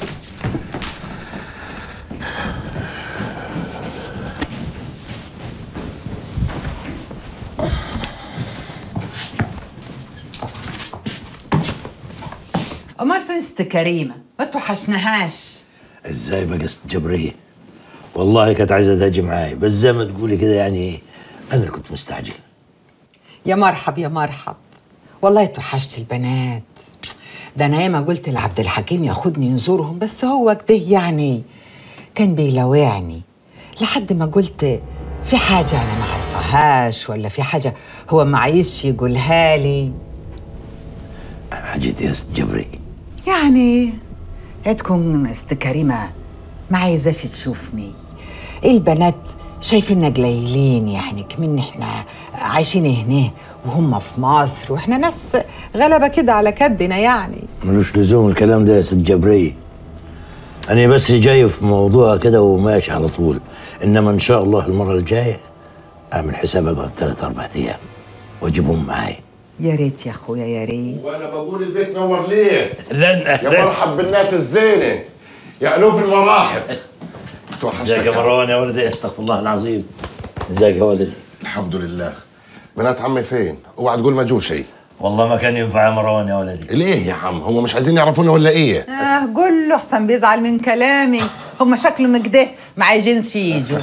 امال فين ست كريمه ما توحشناهاش ازاي بقى ست جبريه والله كانت عايزه تجي معاي بس زي ما تقولي كده يعني انا اللي كنت مستعجل يا مرحب يا مرحب والله توحشت البنات ده انا ياما قلت لعبد الحكيم ياخدني يزورهم بس هو كده يعني كان بيلوعني لحد ما قلت في حاجة أنا ما عارفاهاش ولا في حاجة هو ما عايزش يقولها لي حاجة يا ست جبري يعني هي تكون است كريمة ما عايزاش تشوفني البنات شايفيننا قليلين يعني كمان احنا عايشين هنا وهم في مصر واحنا ناس غلبة كده على كدنا يعني ملوش لزوم الكلام ده يا ست جبري أنا بس جاي في موضوع كده وماشي على طول إنما إن شاء الله المرة الجاية أعمل حساب أقعد ثلاث أربع أيام وأجيبهم معايا يا ريت يا اخويا يا ريت وانا بقول البيت نور ليه لن يا مرحب بالناس الزينه يا الوف المراحب ازيك يا مروان يا ولدي استغفر الله العظيم ازيك يا ولدي الحمد لله بنات عمي فين اوعى تقول ما جو شيء والله ما كان ينفع يا مروان يا ولدي ليه يا عم هم مش عايزين يعرفونا ولا ايه اه قول له احسن بيزعل من كلامي هم شكلهم كده ما عايزينش يجوا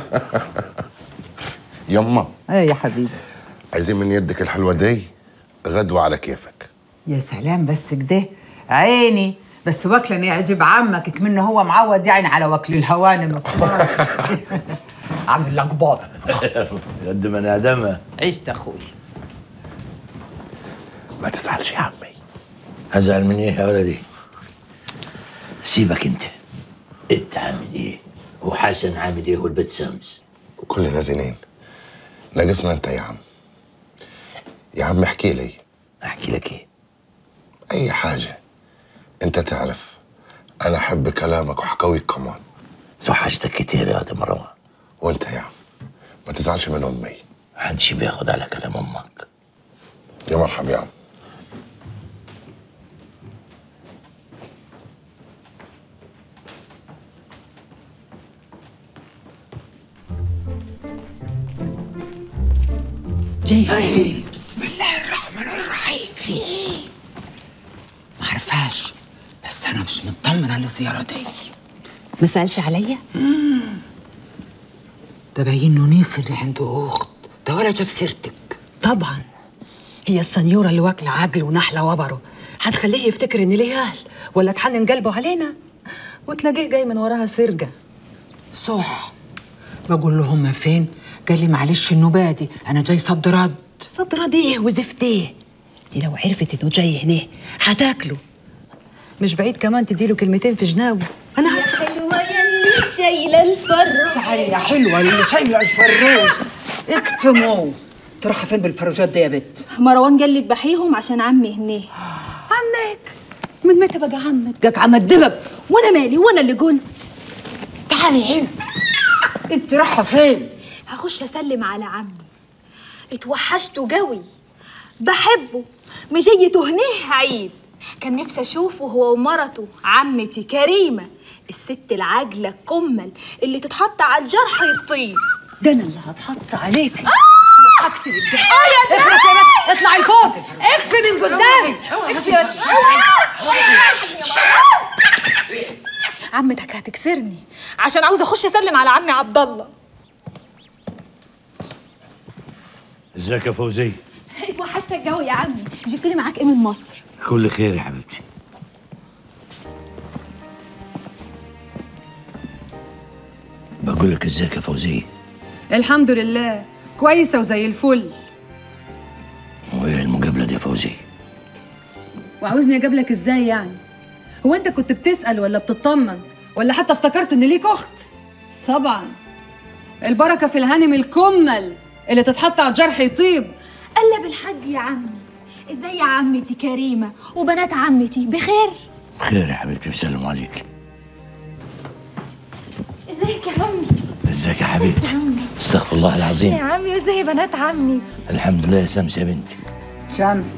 يما ايه يا حبيبي عايزين من يدك الحلوه دي غدوه على كيفك يا سلام بس كده عيني بس واكله يعجب عمك كمنه هو معود يعني على وكل الهوانم في مصر عامل لقباط قد ما انا ادمها عشت اخوي ما تزعلش يا عمي هزعل من ايه يا ولدي سيبك انت انت عامل ايه وحسن عامل ايه والبيت سمس كلنا زينين ناقصنا انت يا عم يا عم احكي لي احكي لك ايه اي حاجه انت تعرف انا احب كلامك وحكاويك كمان توحشتك كتير يا واد مروان وانت يا عم ما تزعلش من امي محدش بياخد على كلام امك يا مرحبا يا عم جاي بسم الله الرحمن الرحيم في ايه؟ ما عارفاش بس انا مش مطمنه للزياره دي ما سألش عليا؟ ده باين انه نيس اللي عنده اخت ده ولا جاب سيرتك طبعا هي السنيورة اللي واكلة عجل ونحلة وبره هتخليه يفتكر ان ليه اهل ولا تحنن قلبه علينا وتلاقيه جاي من وراها سرجة صح بقول له هما فين قال لي معلش النبادي انا جاي صد رد صد رد ايه وزفت ايه دي لو عرفت انه جاي هنا هتاكله مش بعيد كمان تديله كلمتين في جنابه انا عارفه حلوة يلي شايلة الفرح تعالي يا حلوه اللي شايله الفروج اكتموا تروحي فين بالفروجات دي يا بت مروان قال لي تبحيهم عشان عمي هناه عمك من متى بقى عمك جاك عم الدبب وانا مالي وانا اللي قلت تعالي هنا انت رايحه فين هخش اسلم على عمي اتوحشته قوي بحبه مجيته هنيه عيد كان نفسي اشوفه هو ومرته عمتي كريمه الست العاجله الكمل اللي تتحط على الجرح يطيب ده انا اللي هتحط عليك وهقتل الجرح اه يا اخلص يا بنت اطلعي فوق اخفي من قدامي اخفي يا عمتك هتكسرني عشان عاوزه اخش اسلم على عمي عبد الله ازيك يا فوزي اتوحشتك جو يا عمي جبت لي معاك ايه من مصر كل خير يا حبيبتي بقول لك ازيك يا فوزي الحمد لله كويسه وزي الفل وايه المقابله دي يا فوزي وعاوزني اجابلك ازاي يعني هو انت كنت بتسال ولا بتطمن ولا حتى افتكرت ان ليك اخت طبعا البركه في الهانم الكمل اللي تتحط على الجرح يطيب قلب الحاج يا عمي ازاي يا عمتي كريمه وبنات عمتي بخير خير يا حبيبتي بسلم عليك ازيك يا عمي ازيك يا حبيبتي استغفر الله العظيم يا عمي وازاي بنات عمي الحمد لله يا سمس يا بنتي شمس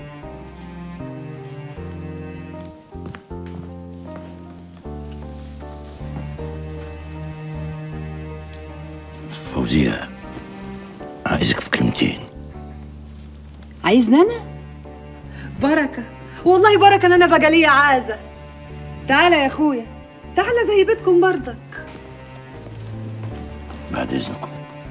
فوزية عايزك في كلمتين عايزني انا بركه والله بركه ان انا بقى ليا عازه تعالى يا اخويا تعالى زي بيتكم برضك بعد اذنكم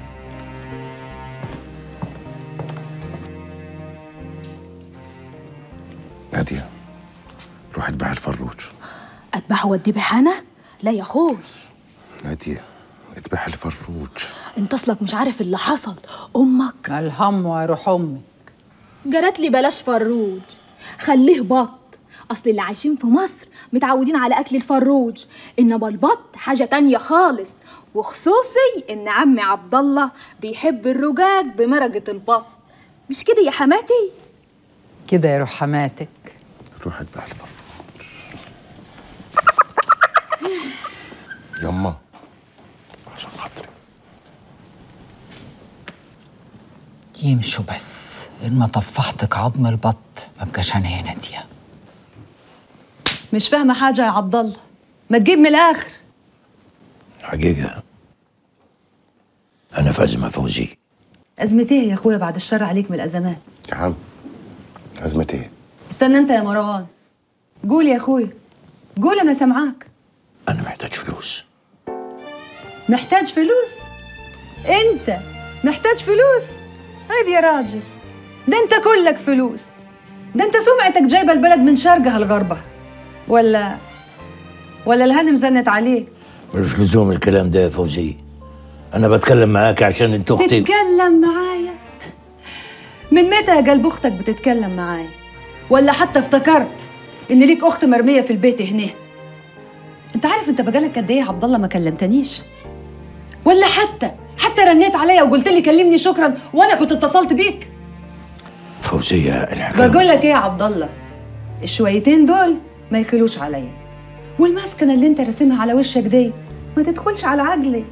ناديه روح اتبع الفروج اتبعه وادي بحانه لا يا اخوي ناديه اذبح الفروج انت اصلك مش عارف اللي حصل امك الهم وروح امي جرت لي بلاش فروج خليه بط اصل اللي عايشين في مصر متعودين على اكل الفروج انما البط حاجه تانية خالص وخصوصي ان عمي عبد الله بيحب الرجاج بمرقه البط مش كده يا حماتي كده يا روح حماتك روح اذبح الفروج يما عشان خاطري يمشوا بس إن ما طفحتك عظم البط ما بقاش انا يا ناديه مش فاهمه حاجه يا عبد الله ما تجيب من الاخر حقيقة أنا في أزمة فوزي ازمتيه يا اخويا بعد الشر عليك من الازمات يا عم أزمة إيه؟ استنى انت يا مروان قول يا اخويا قول انا سامعاك أنا محتاج فلوس محتاج فلوس انت محتاج فلوس عيب يا راجل ده انت كلك فلوس ده انت سمعتك جايبه البلد من شرقها لغربها ولا ولا الهانم زنت عليك مش لزوم الكلام ده يا فوزي أنا بتكلم معاك عشان أنت أختي تتكلم معايا من متى يا قلب اختك بتتكلم معايا ولا حتى افتكرت ان ليك اخت مرميه في البيت هنا انت عارف انت بقالك قد ايه يا عبد الله ما كلمتنيش ولا حتى حتى رنيت عليا وقلت لي كلمني شكرا وانا كنت اتصلت بيك فوزية الحكاية بقول لك ايه يا عبد الله الشويتين دول ما يخلوش عليا والمسكنه اللي انت راسمها على وشك دي ما تدخلش على عقلي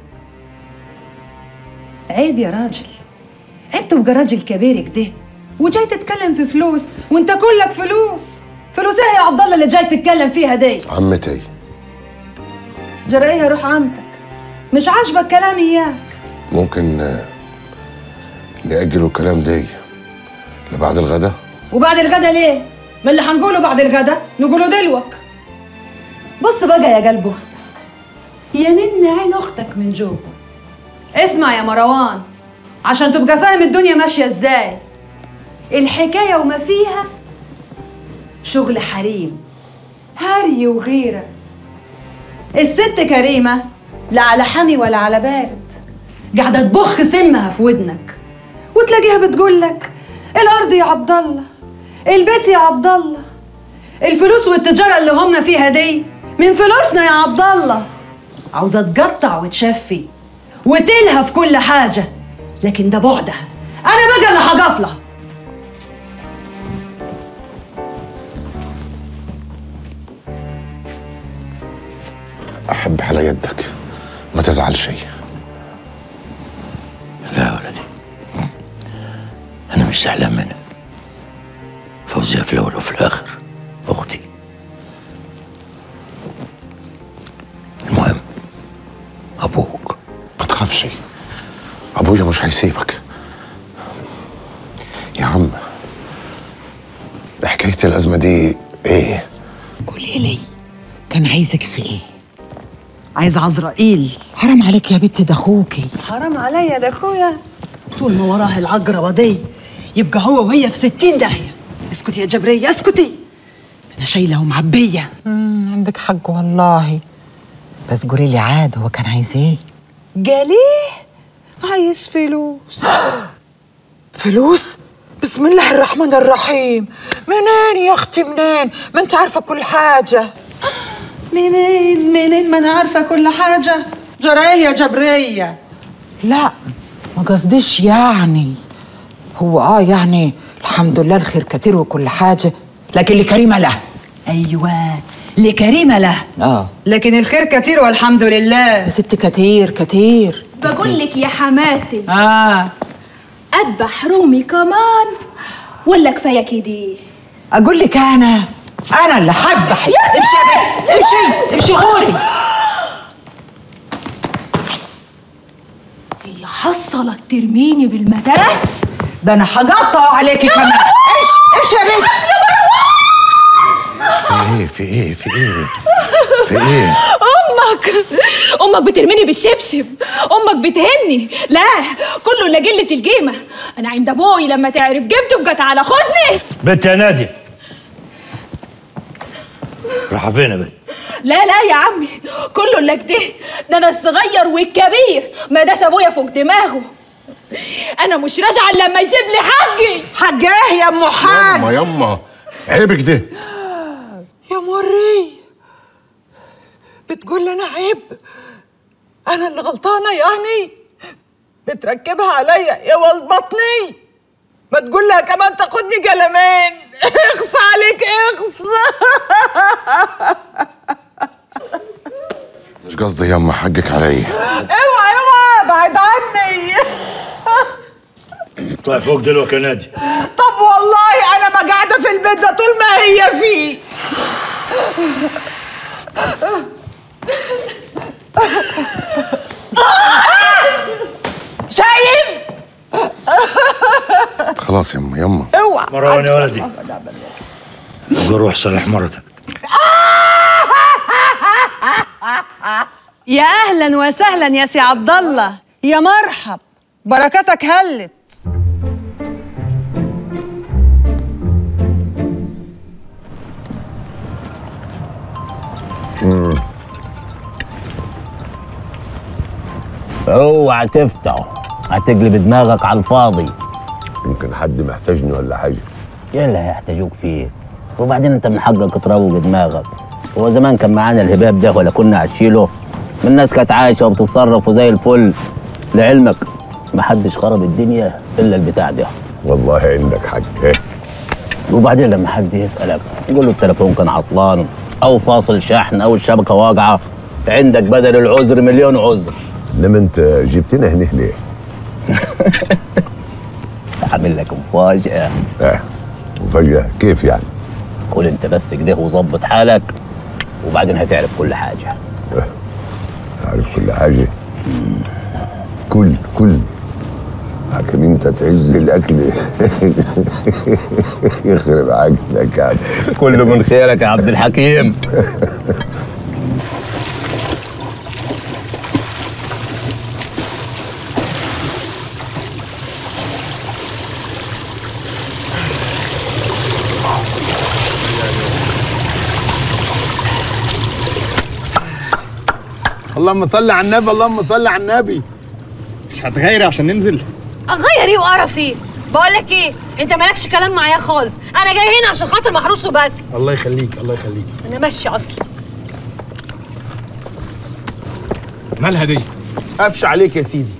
عيب يا راجل عيب تبقى راجل كبير كده وجاي تتكلم في فلوس وانت كلك فلوس فلوس ايه يا عبد الله اللي جاي تتكلم فيها دي عمتي جرى ايه يا روح عمتك مش عاجبك كلامي اياك ممكن آه، نأجلوا الكلام دي لبعد الغدا وبعد الغدا ليه ما اللي هنقوله بعد الغدا نقوله دلوك بص بقى يا قلب اختك يا نن عين اختك من جوه اسمع يا مروان عشان تبقى فاهم الدنيا ماشيه ازاي الحكايه وما فيها شغل حريم هري وغيره الست كريمه لا على حمي ولا على بارد قاعده تبخ سمها في ودنك وتلاقيها بتقول لك الارض يا عبد الله البيت يا عبد الله الفلوس والتجاره اللي هم فيها دي من فلوسنا يا عبد الله عاوزه تقطع وتشفي وتلهى في كل حاجه لكن ده بعدها انا بقى اللي هقف لها أحب على يدك ما تزعلش لا يا ولدي أنا مش زعلان منك فوزية في الأول وفي الآخر أختي المهم أبوك ما تخافش أبويا مش هيسيبك يا عم حكاية الأزمة دي إيه؟ قولي لي كان عايزك في ايه عايز عزرائيل حرام عليك يا بنت ده اخوكي حرام عليا ده اخويا طول ما وراه العجربه دي يبقى هو وهي في ستين داهيه اسكتي يا جبريه اسكتي انا شايله ومعبيه مم، عندك حق والله بس قولي لي عاد هو كان عايز ايه قاليه عايز فلوس فلوس بسم الله الرحمن الرحيم منين يا اختي منين ما انت عارفه كل حاجه منين منين ما انا عارفه كل حاجه جرى ايه يا جبريه لا ما قصديش يعني هو اه يعني الحمد لله الخير كتير وكل حاجه لكن لكريمه له ايوه لكريمه له اه لكن الخير كتير والحمد لله يا ست كتير كتير بقول لك يا حماتي اه اذبح رومي كمان ولا كفايه كده اقول لك انا انا اللي هذبحك امشي يا بنت امشي امشي غوري هي حصلت ترميني بالمدرس ده انا هقطع عليكي كمان امشي امشي يا بنت في إيه؟ في إيه؟ في إيه؟ في إيه؟ امك امك بترميني بالشبشب امك بتهني لا كله الا قله القيمه انا عند ابوي لما تعرف جبته بقت على خدني بنت يا نادي رايحة فين يا بنت؟ لا لا يا عمي كله اللي كده ده انا الصغير والكبير ما داس ابويا فوق دماغه انا مش راجعه إلا لما يجيب لي حقي حاجاه يا ام حاج يما يما عيبك ده يا مري بتقول لي انا عيب انا اللي غلطانه يعني بتركبها عليا يا ولد بطني ما تقول لها كمان تاخدني قلمين اخص عليك اخص مش قصدي يما حقك علي اوعى اوعى بعد عني طلع فوق دلوقتي يا نادي طب والله انا ما قاعده في البيت ده طول ما هي فيه شايف خلاص يما يما اوعى مروان يا ولدي ابقى روح صالح مرتك يا اهلا وسهلا يا سي عبد الله يا مرحب بركاتك هلت اوعى تفتحه هتقلب دماغك على الفاضي يمكن حد محتاجني ولا حاجه ايه اللي هيحتاجوك فيه وبعدين انت من حقك تروج دماغك هو زمان كان معانا الهباب ده ولا كنا هتشيله من الناس كانت عايشه وبتتصرف وزي الفل لعلمك محدش خرب الدنيا الا البتاع ده والله عندك حق إيه؟ وبعدين لما حد يسالك يقول له التليفون كان عطلان او فاصل شحن او الشبكه واقعه عندك بدل العذر مليون عذر انما انت جبتنا هنا ليه؟ عامل لك مفاجاه اه مفاجاه كيف يعني؟ قول انت بس كده وظبط حالك وبعدين هتعرف كل حاجه عارف كل حاجه كل كل لكن انت تعز الاكل يخرب عقلك يعني كله من خيرك يا عبد الحكيم اللهم صل على النبي اللهم صل على النبي مش هتغيري عشان ننزل اغير ايه وقرف ايه بقول لك ايه انت مالكش كلام معايا خالص انا جاي هنا عشان خاطر محروس وبس الله يخليك الله يخليك انا ماشي اصلا مالها دي قفش عليك يا سيدي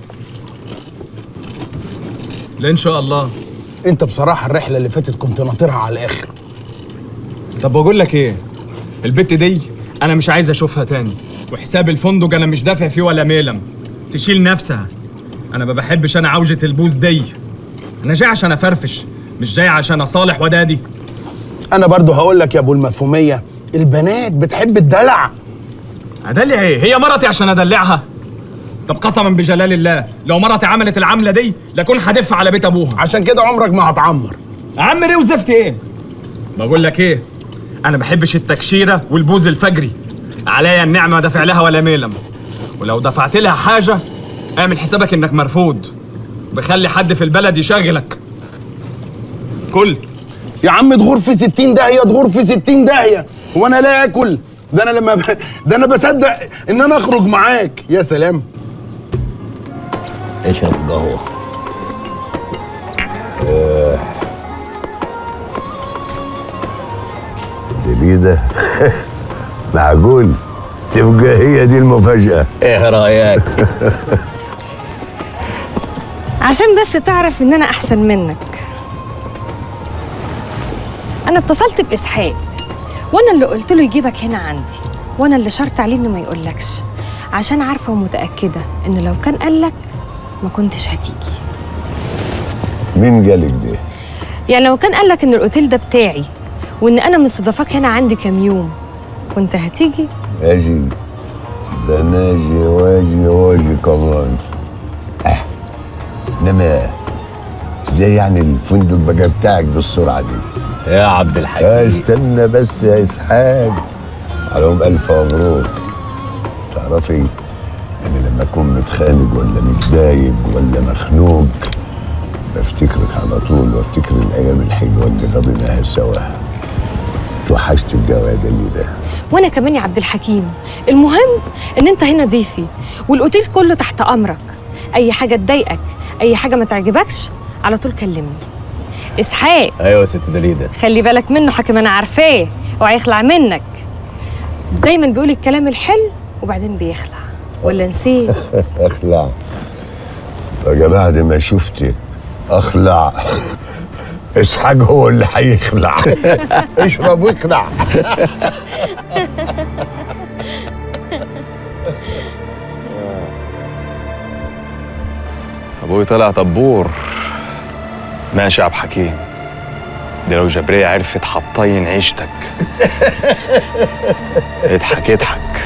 لا ان شاء الله انت بصراحه الرحله اللي فاتت كنت ناطرها على الاخر طب بقول لك ايه البت دي انا مش عايز اشوفها تاني وحساب الفندق انا مش دافع فيه ولا ميلم تشيل نفسها انا ما بحبش انا عوجة البوز دي انا جاي عشان افرفش مش جاي عشان اصالح ودادي انا برضو هقول لك يا ابو المفهوميه البنات بتحب الدلع ادلع ايه هي مرتي عشان ادلعها طب قسما بجلال الله لو مرتي عملت العمله دي لكون هدف على بيت ابوها عشان كده عمرك ما هتعمر عمر ايه وزفت ايه بقول لك ايه انا بحبش التكشيره والبوز الفجري عليا النعمه دافع لها ولا ميلم ولو دفعت لها حاجه اعمل حسابك انك مرفوض بخلي حد في البلد يشغلك كل يا عم تغور في 60 داهيه تغور في 60 داهيه هو انا لا اكل ده انا لما ب... ده انا بصدق ان انا اخرج معاك يا سلام اشرب قهوه آه. دليدة معقول تبقى هي دي المفاجأة ايه رأيك؟ عشان بس تعرف ان انا احسن منك انا اتصلت باسحاق وانا اللي قلت له يجيبك هنا عندي وانا اللي شرط عليه انه ما يقولكش عشان عارفه ومتاكده ان لو كان قالك ما كنتش هتيجي مين قالك ده؟ يعني لو كان قالك ان الاوتيل ده بتاعي وان انا مستضافاك هنا عندي كام يوم كنت هتيجي اجي ده ناجي واجي واجي كمان اه انما ازاي يعني الفندق بقى بتاعك بالسرعه دي؟ يا عبد الحكيم استنى بس يا اسحاق عليهم الف مبروك تعرفي انا لما اكون متخانق ولا متضايق ولا مخنوق بفتكرك على طول وافتكر الايام الحلوه اللي قضيناها سوا اتوحشت الجواد اللي ده وانا كمان يا عبد الحكيم المهم ان انت هنا ضيفي والاوتيل كله تحت امرك اي حاجه تضايقك اي حاجه ما تعجبكش على طول كلمني اسحاق ايوه يا ست دليده خلي بالك منه حكم انا عارفاه وهيخلع منك دايما بيقول الكلام الحلو وبعدين بيخلع ولا نسيت اخلع بقى بعد ما شفتك اخلع اسحاق هو اللي هيخلع اشرب واخلع ابوي طلع طبور ماشي يا عبد الحكيم دي لو جبرية عرفت حطين عيشتك اضحك اضحك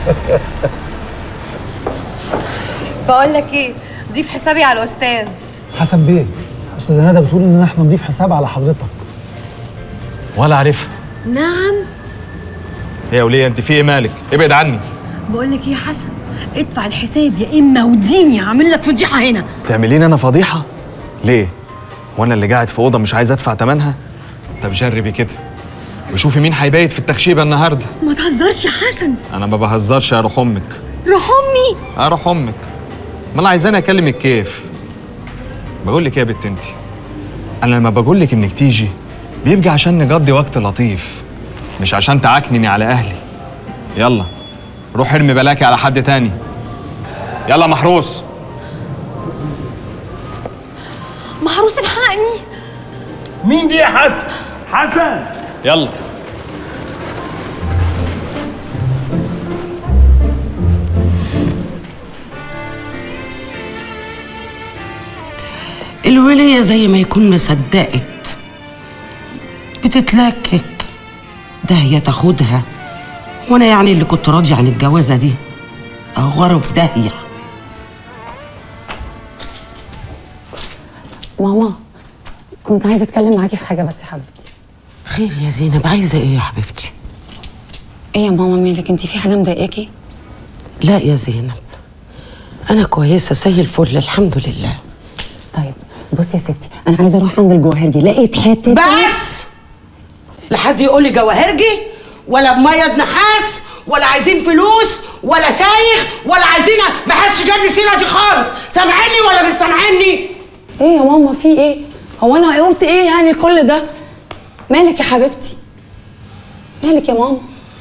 بقول لك ايه ضيف حسابي على الاستاذ حسن بيه استاذه ندى بتقول ان احنا نضيف حساب على حضرتك ولا عارفها نعم ايه يا وليه انت في ايه مالك ابعد عني بقول لك ايه يا حسن ادفع الحساب يا اما وديني هعمل لك فضيحه هنا تعملين انا فضيحه ليه وانا اللي قاعد في اوضه مش عايز ادفع تمنها طب جربي كده وشوفي مين هيبيت في التخشيبه النهارده ما تهزرش يا حسن انا ما بهزرش يا روح امك روح امي اروح امك ما انا عايزاني اكلمك كيف بقول لك ايه يا بت انت انا لما بقول لك انك تيجي بيبقى عشان نقضي وقت لطيف مش عشان تعكنني على اهلي يلا روح ارمي بلاكي على حد تاني يلا محروس محروس الحقني مين دي يا حسن حسن يلا الولية زي ما يكون مصدقت بتتلكك ده هي تاخدها وانا يعني اللي كنت راضي عن الجوازة دي اغوره في داهية ماما كنت عايزه اتكلم معاكي في حاجه بس يا حبيبتي خير يا زينب عايزة ايه يا حبيبتي ايه يا ماما مالك انت في حاجه مضايقاكي لا يا زينب انا كويسة زي الفل الحمد لله طيب بصي يا ستي انا عايزه اروح عند الجواهرجي لقيت حته بس لحد يقول لي جواهرجي ولا بميه نحاس ولا عايزين فلوس ولا سايغ ولا عايزين ما حدش جاب لي سيره دي خالص سامعني ولا مش سامعني ايه يا ماما في ايه هو انا قلت ايه يعني كل ده مالك يا حبيبتي مالك يا ماما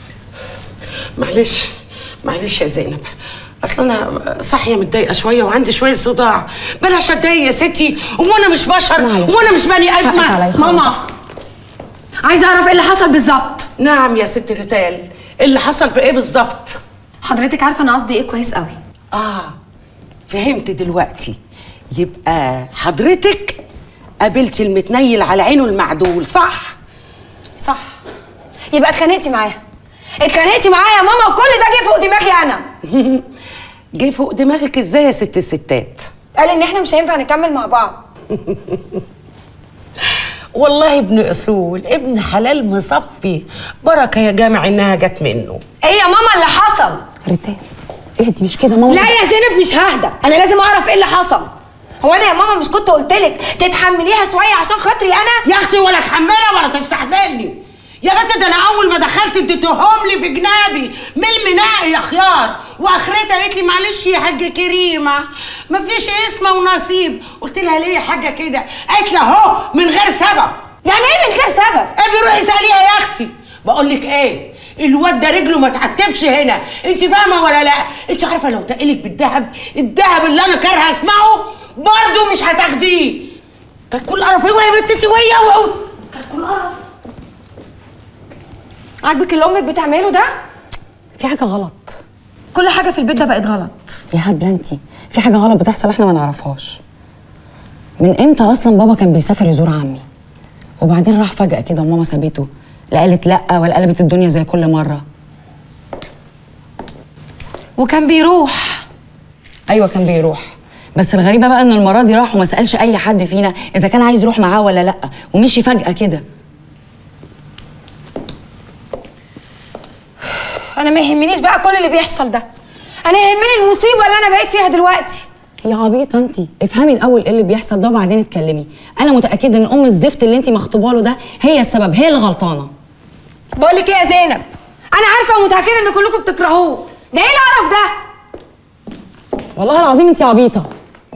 معلش معلش يا زينب اصل انا صاحيه متضايقه شويه وعندي شويه صداع بلاش اتضايق يا ستي وانا مش بشر وانا مش بني ادمه ماما عايزه اعرف ايه اللي حصل بالظبط نعم يا ست ريتال اللي حصل في ايه بالظبط حضرتك عارفه انا قصدي ايه كويس قوي اه فهمت دلوقتي يبقى حضرتك قابلتي المتنيل على عينه المعدول صح صح يبقى اتخانقتي معاه اتخانقتي معايا يا ماما وكل ده جه فوق دماغي انا جه فوق دماغك ازاي يا ست الستات قال ان احنا مش هينفع نكمل مع بعض والله ابن اصول ابن حلال مصفي بركه يا جامع انها جت منه ايه يا ماما اللي حصل ريتال اهدي مش كده ماما لا يا زينب مش ههدى انا لازم اعرف ايه اللي حصل هو انا يا ماما مش كنت قلت لك تتحمليها شويه عشان خاطري انا يا اختي ولا تحملها ولا تستحملني يا بنت ده انا اول ما دخلت اديتهم لي في جنابي من المناقي يا خيار واخرتها قالت لي معلش يا حاجه كريمه مفيش اسم ونصيب قلت لها ليه يا حاجه كده قالت لي اهو من غير سبب يعني ايه من غير سبب ابي روحي اساليها يا اختي بقول لك ايه الواد ده رجله ما تعتبش هنا انت فاهمه ولا لا انت عارفه لو تقلك بالذهب الذهب اللي انا كارهه اسمعه برضه مش هتاخديه كانت كل قرف ايوه يا بنت انت وهي كانت كل قرف عاجبك اللي امك بتعمله ده في حاجه غلط كل حاجه في البيت ده بقت غلط يا هبله انت في حاجه غلط بتحصل احنا ما نعرفهاش من امتى اصلا بابا كان بيسافر يزور عمي وبعدين راح فجاه كده وماما سابته لا قالت لا ولا قلبت الدنيا زي كل مره وكان بيروح ايوه كان بيروح بس الغريبه بقى ان المره دي راح وما سالش اي حد فينا اذا كان عايز يروح معاه ولا لا ومشي فجاه كده انا ما يهمنيش بقى كل اللي بيحصل ده انا يهمني المصيبه اللي انا بقيت فيها دلوقتي يا عبيطه انت افهمي الاول ايه اللي بيحصل ده وبعدين اتكلمي انا متاكده ان ام الزفت اللي انت مخطوبه له ده هي السبب هي اللي غلطانه بقول لك ايه يا زينب انا عارفه ومتاكده ان كلكم بتكرهوه ده ايه القرف ده والله العظيم انت عبيطه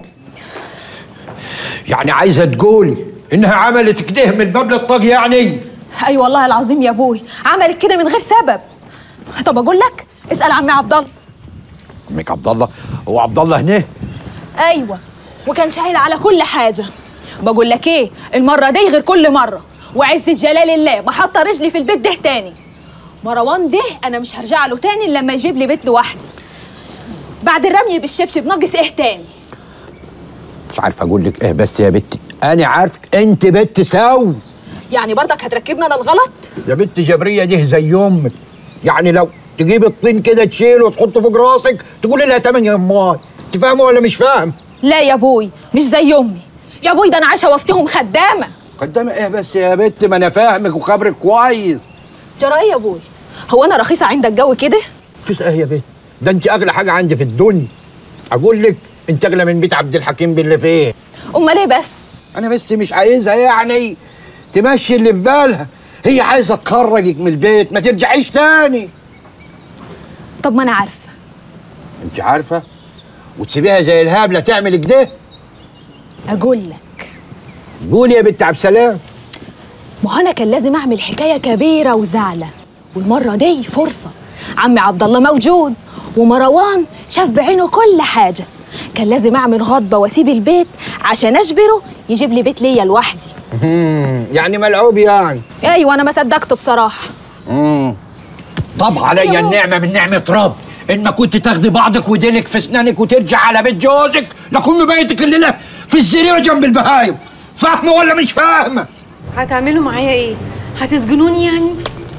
يعني عايزه تقول انها عملت كده من باب للطاق يعني اي والله العظيم يا ابوي عملت كده من غير سبب طب اقول لك اسال عمي عبد الله عمك عبد الله هو عبد الله هنا ايوه وكان شايل على كل حاجه بقول لك ايه المره دي غير كل مره وعزة جلال الله بحط رجلي في البيت ده تاني مروان ده انا مش هرجع له تاني إلا لما يجيب لي بيت لوحدي بعد الرمي بالشبشب ناقص ايه تاني مش عارف اقول لك ايه بس يا بنتي انا عارفك انت بنت سو يعني برضك هتركبنا على الغلط يا بنت جبريه دي زي امك يعني لو تجيب الطين كده تشيله وتحطه فوق راسك تقولي لها تمن يا امال انت فاهمه ولا مش فاهم لا يا ابوي مش زي امي يا ابوي ده انا عايشه وسطهم خدامه قدامي ايه بس يا بنت ما انا فاهمك وخبرك كويس جرى ايه يا ابوي هو انا رخيصه عندك جو كده رخيص ايه يا بنت ده انت اغلى حاجه عندي في الدنيا اقول لك انت اغلى من بيت عبد الحكيم باللي فيه امال ايه بس انا بس مش عايزها يعني تمشي اللي في بالها هي عايزه تخرجك من البيت ما ترجعيش تاني طب ما انا عارفه انت عارفه وتسيبيها زي الهابله تعمل كده اقول لك قولي يا بنت عبد السلام ما هو انا كان لازم اعمل حكايه كبيره وزعله والمره دي فرصه عمي عبد الله موجود ومروان شاف بعينه كل حاجه كان لازم اعمل غضبه واسيب البيت عشان اجبره يجيب لي بيت ليا لوحدي مم، يعني ملعوب يعني ايوه انا ما صدقته بصراحه مم. طب عليا النعمه من نعمه رب ان ما كنت تاخدي بعضك وديلك في اسنانك وترجع على بيت جوزك لكن بيتك الليله في الزريبه جنب البهايم فاهمه ولا مش فاهمه هتعملوا معايا ايه هتسجنوني يعني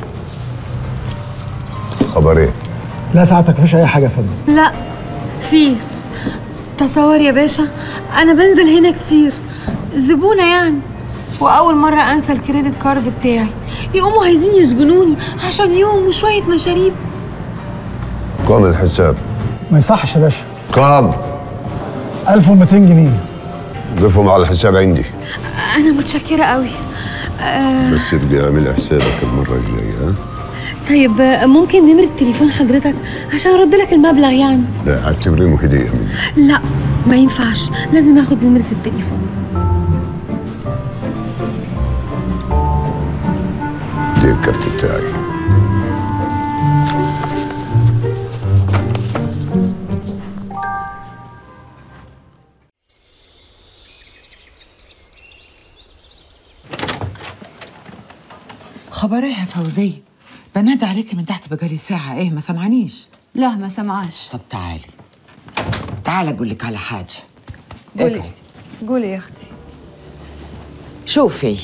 خبر ايه؟ لا ساعتك مفيش اي حاجه يا فندم لا في تصور يا باشا انا بنزل هنا كتير زبونه يعني واول مره انسى الكريدت كارد بتاعي يقوموا عايزين يسجنوني عشان يوم وشويه مشاريب كام الحساب؟ ما يصحش يا باشا كام؟ 1200 جنيه ضيفهم على الحساب عندي انا متشكره قوي آه بس ابقى اعمل حسابك المره الجايه ها؟ طيب آه، ممكن نمرة تليفون حضرتك عشان ارد لك المبلغ يعني لا اعتبرينه هديه مني لا ما ينفعش لازم اخد نمرة التليفون دي الكارت بتاعي خبر ايه يا فوزية؟ بنادي عليكي من تحت بقالي ساعة ايه ما سمعانيش لا ما سمعاش طب تعالي تعالي اقول لك على حاجة قولي قولي يا اختي شوفي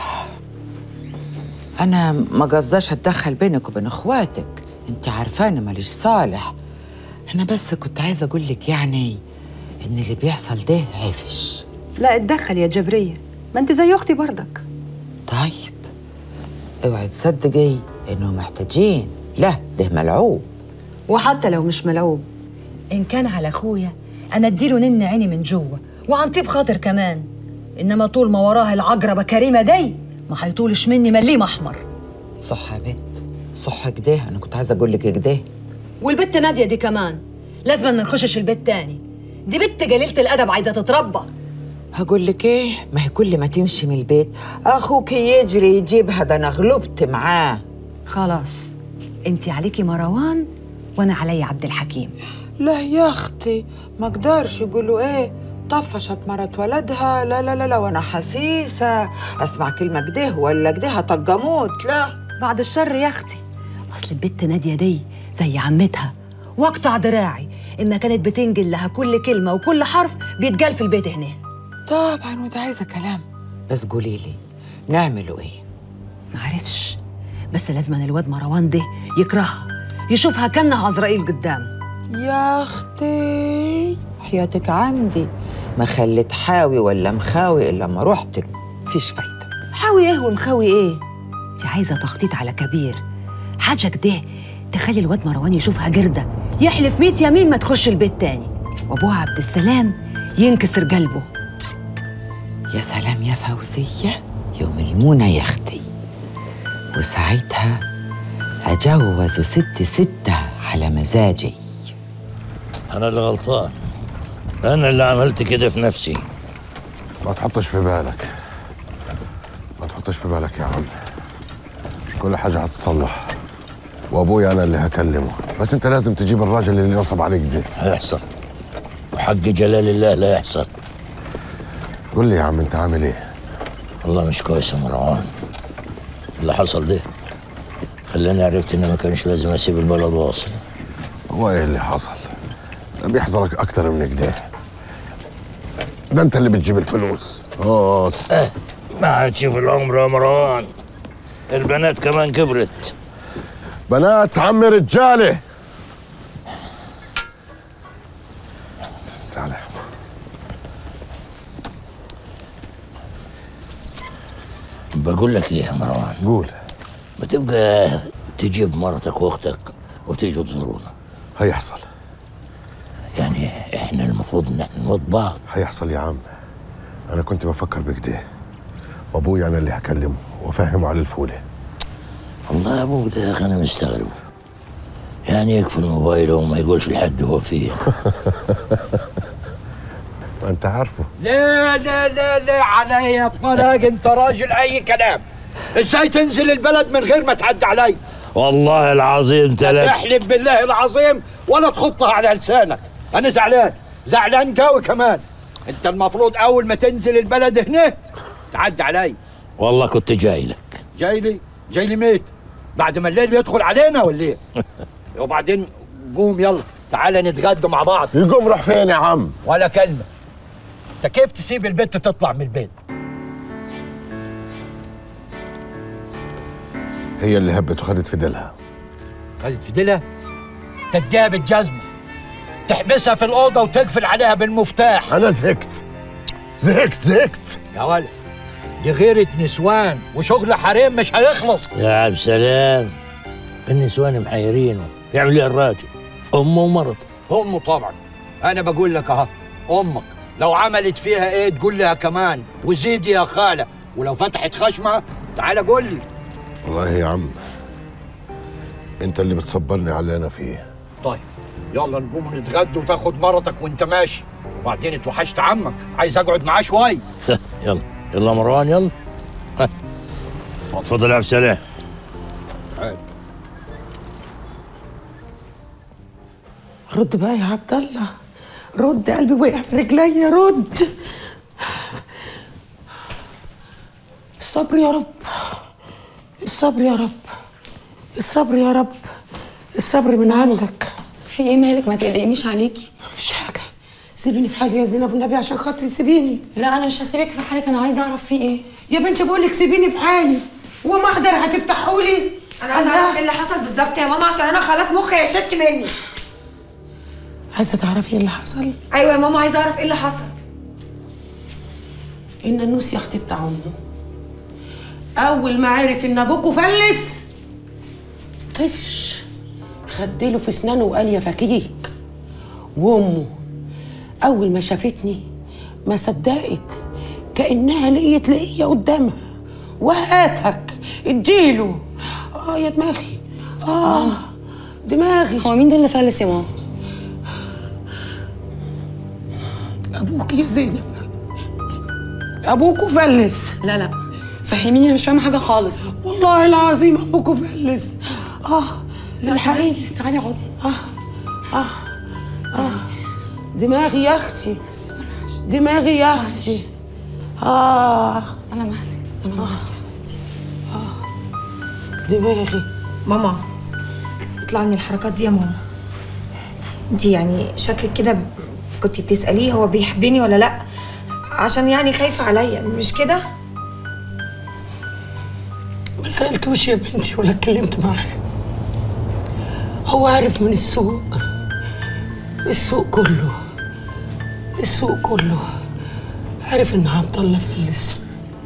انا ما قصداش اتدخل بينك وبين اخواتك انت عارفاني ماليش صالح انا بس كنت عايزه اقول لك يعني ان اللي بيحصل ده عفش لا اتدخل يا جبريه ما انت زي اختي برضك طيب اوعي تصدقي انهم محتاجين لا ده ملعوب وحتى لو مش ملعوب ان كان على اخويا انا اديله نن عيني من جوه وعن طيب خاطر كمان انما طول ما وراه العجربه كريمه دي ما هيطولش مني مليم احمر صح يا بت صح كده انا كنت عايزه اقول لك كده والبت ناديه دي كمان لازم ما نخشش البيت تاني دي بنت جليله الادب عايزه تتربى هقول لك ايه ما هي كل ما تمشي من البيت اخوك يجري يجيبها ده انا غلبت معاه خلاص انت عليكي مروان وانا عليا عبد الحكيم لا يا اختي ما اقدرش يقولوا ايه طفشت مرات ولدها لا لا لا لا وانا حسيسه اسمع كلمه كده ولا كده هطجموت لا بعد الشر يا اختي اصل البت ناديه دي زي عمتها واقطع دراعي اما كانت بتنجل لها كل كلمه وكل حرف بيتقال في البيت هنا طبعا وده عايزه كلام بس قولي لي نعمله ايه معرفش بس لازم الواد مروان ده يكرهها يشوفها كانها عزرائيل قدامه يا اختي حياتك عندي ما خليت حاوي ولا مخاوي الا لما رحت له مفيش فايده حاوي ايه ومخاوي ايه دي عايزه تخطيط على كبير حاجه كده تخلي الواد مروان يشوفها جرده يحلف ميت يمين ما تخش البيت تاني وابوها عبد السلام ينكسر قلبه يا سلام يا فوزيه يوم المونه يا اختي وساعتها أجوز ست ستة على مزاجي انا اللي غلطان انا اللي عملت كده في نفسي ما تحطش في بالك ما تحطش في بالك يا عم كل حاجة هتتصلح وابوي انا اللي هكلمه بس انت لازم تجيب الراجل اللي نصب عليك ده هيحصل وحق جلال الله لا يحصل قول لي يا عم انت عامل ايه والله مش كويس يا مروان اللي حصل ده خلاني عرفت ان ما كانش لازم اسيب البلد واصل هو ايه اللي حصل ده بيحصلك اكتر من كده ده انت اللي بتجيب الفلوس اوس اه ما عادش في العمر يا مروان البنات كمان كبرت بنات عمي رجاله تعال بقول لك ايه يا مروان قول ما تبقى تجيب مرتك واختك وتيجوا تزورونا هيحصل يعني احنا المفروض ان احنا نود بعض هيحصل يا عم انا كنت بفكر بكده وابوي انا اللي هكلمه وافهمه على الفوله والله يا ابوك ده يا اخي انا مستغرب يعني يقفل موبايله وما يقولش لحد هو فين ما انت عارفه لا لا لا لا علي الطلاق انت راجل اي كلام ازاي تنزل البلد من غير ما تعدي علي والله العظيم ثلاث احلف بالله العظيم ولا تخطها على لسانك انا زعلان زعلان قوي كمان انت المفروض اول ما تنزل البلد هنا تعدي علي والله كنت جاي لك جاي لي جاي لي ميت بعد ما الليل بيدخل علينا ولا ايه وبعدين قوم يلا تعالى نتغدى مع بعض يقوم راح فين يا عم ولا كلمه انت كيف تسيب البنت تطلع من البيت هي اللي هبت وخدت في ديلها خدت في ديلها تديها بالجزمه تحبسها في الاوضه وتقفل عليها بالمفتاح انا زهقت زهقت زهقت يا ولد دي غيرة نسوان وشغل حريم مش هيخلص يا عبد السلام النسوان محيرينه يعمل ايه الراجل امه ومرته امه طبعا انا بقول لك اهو امك لو عملت فيها ايه تقول لها كمان وزيدي يا خاله ولو فتحت خشمها تعالى قول لي والله يا عم انت اللي بتصبرني على اللي انا فيه طيب يلا نقوم نتغدى وتاخد مرتك وانت ماشي وبعدين اتوحشت عمك عايز اقعد معاه شوي يلا يلا مروان يلا ها. اتفضل يا عبد السلام رد بقى يا عبد الله رد قلبي وقع في رجليا رد الصبر يا رب الصبر يا رب الصبر يا رب الصبر من عندك في ايه مالك ما تقلقنيش عليكي مش حاجه سيبيني في حالي يا زينب والنبي عشان خاطري سيبيني لا انا مش هسيبك في حالك انا عايزه اعرف في ايه يا بنتي بقول لك سيبيني في حالي وما اقدر هتفتحوا لي انا عايزه اعرف ايه اللي حصل بالظبط يا ماما عشان انا خلاص مخي هيشت مني عايزه تعرفي ايه اللي حصل ايوه يا ماما عايزه اعرف ايه اللي حصل ان النوس يا اختي بتاع امه اول ما عرف ان ابوكوا فلس طفش خدله في اسنانه وقال يا فكيك وامه اول ما شافتني ما صدقت كانها لقيت لقيه قدامها وهاتك اديله اه يا دماغي اه دماغي هو مين ده اللي فلس يا ماما ابوك يا زينب ابوكوا فلس لا لا فهميني انا مش فاهمه حاجه خالص والله العظيم ابوكوا فلس اه لا الحقيقي تعالي تعالي اقعدي اه اه اه دماغي يا اختي دماغي يا اختي اه انا مهلك انا مهلك دماغي ماما اطلعي من الحركات دي يا ماما انت يعني شكلك كده ب- كنتي بتسأليه هو بيحبني ولا لا عشان يعني خايفة عليا مش كده ما سألتوش يا بنتي ولا اتكلمت معاه هو عارف من السوق السوق كله السوق كله عارف ان عبد الله فلس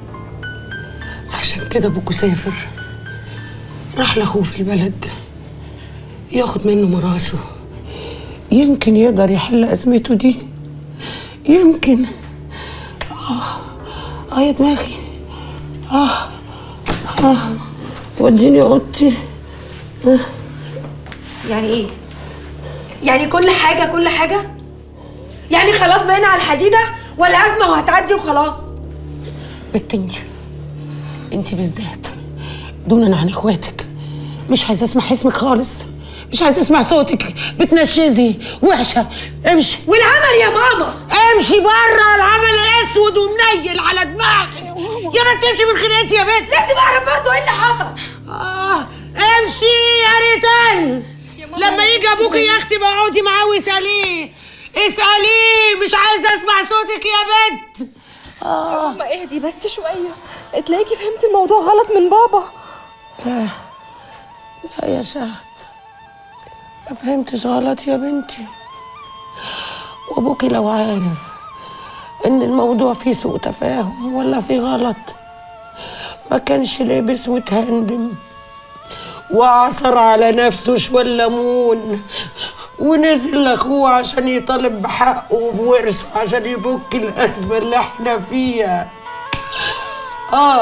عشان كده ابوكوا سافر راح لاخوه في البلد ياخد منه مراسه يمكن يقدر يحل ازمته دي يمكن اه اه يا دماغي اه اه توديني اوضتي يعني ايه يعني كل حاجه كل حاجه يعني خلاص بقينا على الحديده ولا ازمه وهتعدي وخلاص بنت انت انت بالذات دونا عن اخواتك مش عايزه اسمع اسمك خالص مش عايزه اسمع صوتك بتنشزي وحشه امشي والعمل يا ماما امشي بره العمل اسود ومنيل على دماغي يا ما تمشي من خلقتي يا بنت لازم اعرف برضه ايه اللي حصل اه امشي يا ريتال لما يجي ابوكي يا اختي بقعدي معاه واساليه اساليه مش عايزه اسمع صوتك يا بنت اه ماما اهدي بس شويه تلاقيكي فهمتي الموضوع غلط من بابا لا لا يا شهد ما فهمتش غلط يا بنتي وابوكي لو عارف ان الموضوع فيه سوء تفاهم ولا فيه غلط ما كانش لابس وتهندم وعصر على نفسه شوال ليمون ونزل لاخوه عشان يطالب بحقه وبورثه عشان يفك الازمه اللي احنا فيها اه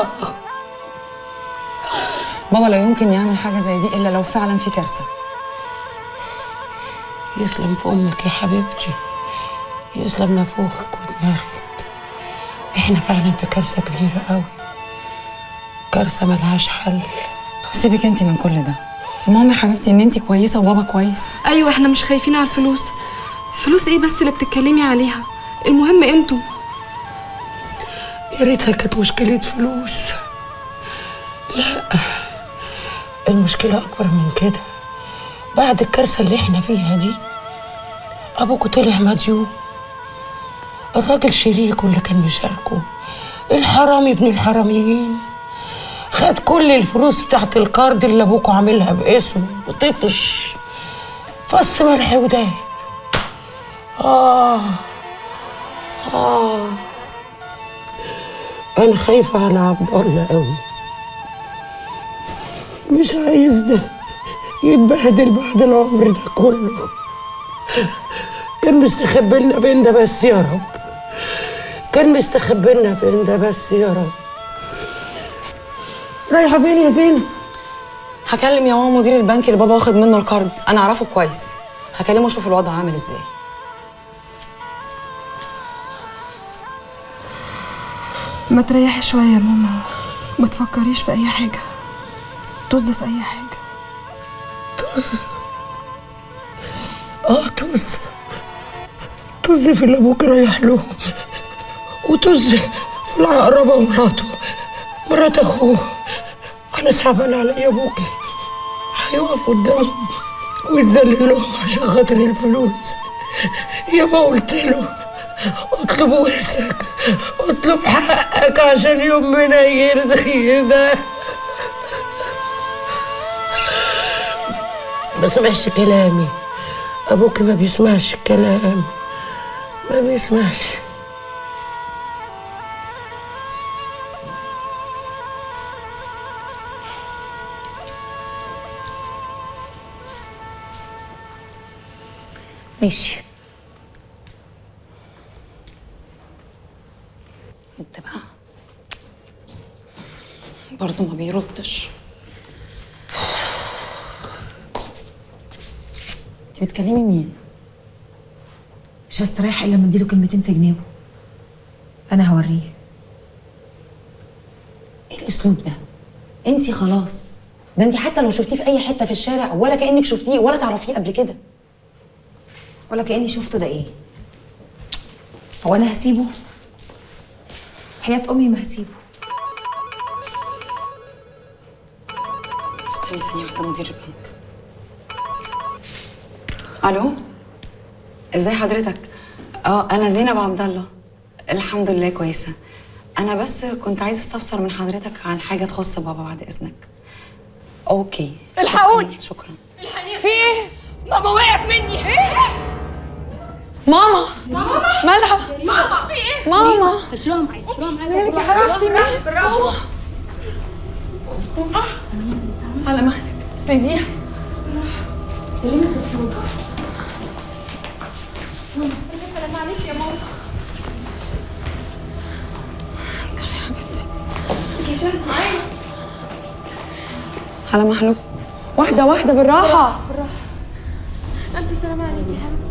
بابا لا يمكن يعمل حاجه زي دي الا لو فعلا في كارثه يسلم في امك يا حبيبتي يسلم نافوخك ودماغك احنا فعلا في كارثه كبيره قوي كارثه ملهاش حل سيبك انت من كل ده المهم يا حبيبتي ان انت كويسه وبابا كويس ايوه احنا مش خايفين على الفلوس فلوس ايه بس اللي بتتكلمي عليها المهم انتم يا ريتها كانت مشكله فلوس لا المشكله اكبر من كده بعد الكارثه اللي احنا فيها دي ابوكوا طلع مديون الراجل شريكه اللي كان مشاركه الحرامي ابن الحراميين خد كل الفلوس بتاعت الكارد اللي ابوكوا عاملها باسمه وطفش فص ملح ودايب اه اه انا خايفه على عبد الله قوي مش عايز ده يتبهدل بعد العمر ده كله كان مستخبي لنا فين ده بس يا رب كان مستخبي لنا فين ده بس يا رب رايحه فين يا زينب هكلم يا ماما مدير البنك اللي بابا واخد منه الكارد انا اعرفه كويس هكلمه اشوف الوضع عامل ازاي ما تريحي شويه يا ماما ما تفكريش في اي حاجه طز في اي حاجه طز اه طز طز في اللي ابوك رايح له وطز في العقربه ومراته مرات اخوه انا صعبان عليا ابوكي هيقف قدامهم ويتذلل لهم عشان خاطر الفلوس يابا قلت له اطلب ورثك اطلب حقك عشان يوم منير زي ده ما سمعش كلامي ابوك ما بيسمعش الكلام ما بيسمعش ماشي انت بقى برضه ما بيردش انت بتكلمي مين مش هستريح الا لما اديله كلمتين في جنابه انا هوريه ايه الاسلوب ده انسي خلاص ده انت حتى لو شفتيه في اي حته في الشارع ولا كانك شفتيه ولا تعرفيه قبل كده ولا كاني شفته ده ايه هو انا هسيبه حياة امي ما هسيبه استني ثانيه واحده مدير البنك الو ازاي حضرتك اه انا زينب عبد الله الحمد لله كويسه انا بس كنت عايزه استفسر من حضرتك عن حاجه تخص بابا بعد اذنك اوكي الحقوني شكرا في ايه؟ ماما وقعت مني ايه؟ ماما ماما مالها ماما في ايه؟ ماما شيلوها معايا شيلوها معايا مالك يا حبيبتي مالك برافو على مهلك اسنديها خلينا في الصوت سلام عليك يا ماما يا حبيبتي امسكي يا شهد معايا على محلوك واحده واحده بالراحه الف سلامه عليكي يا حبيبتي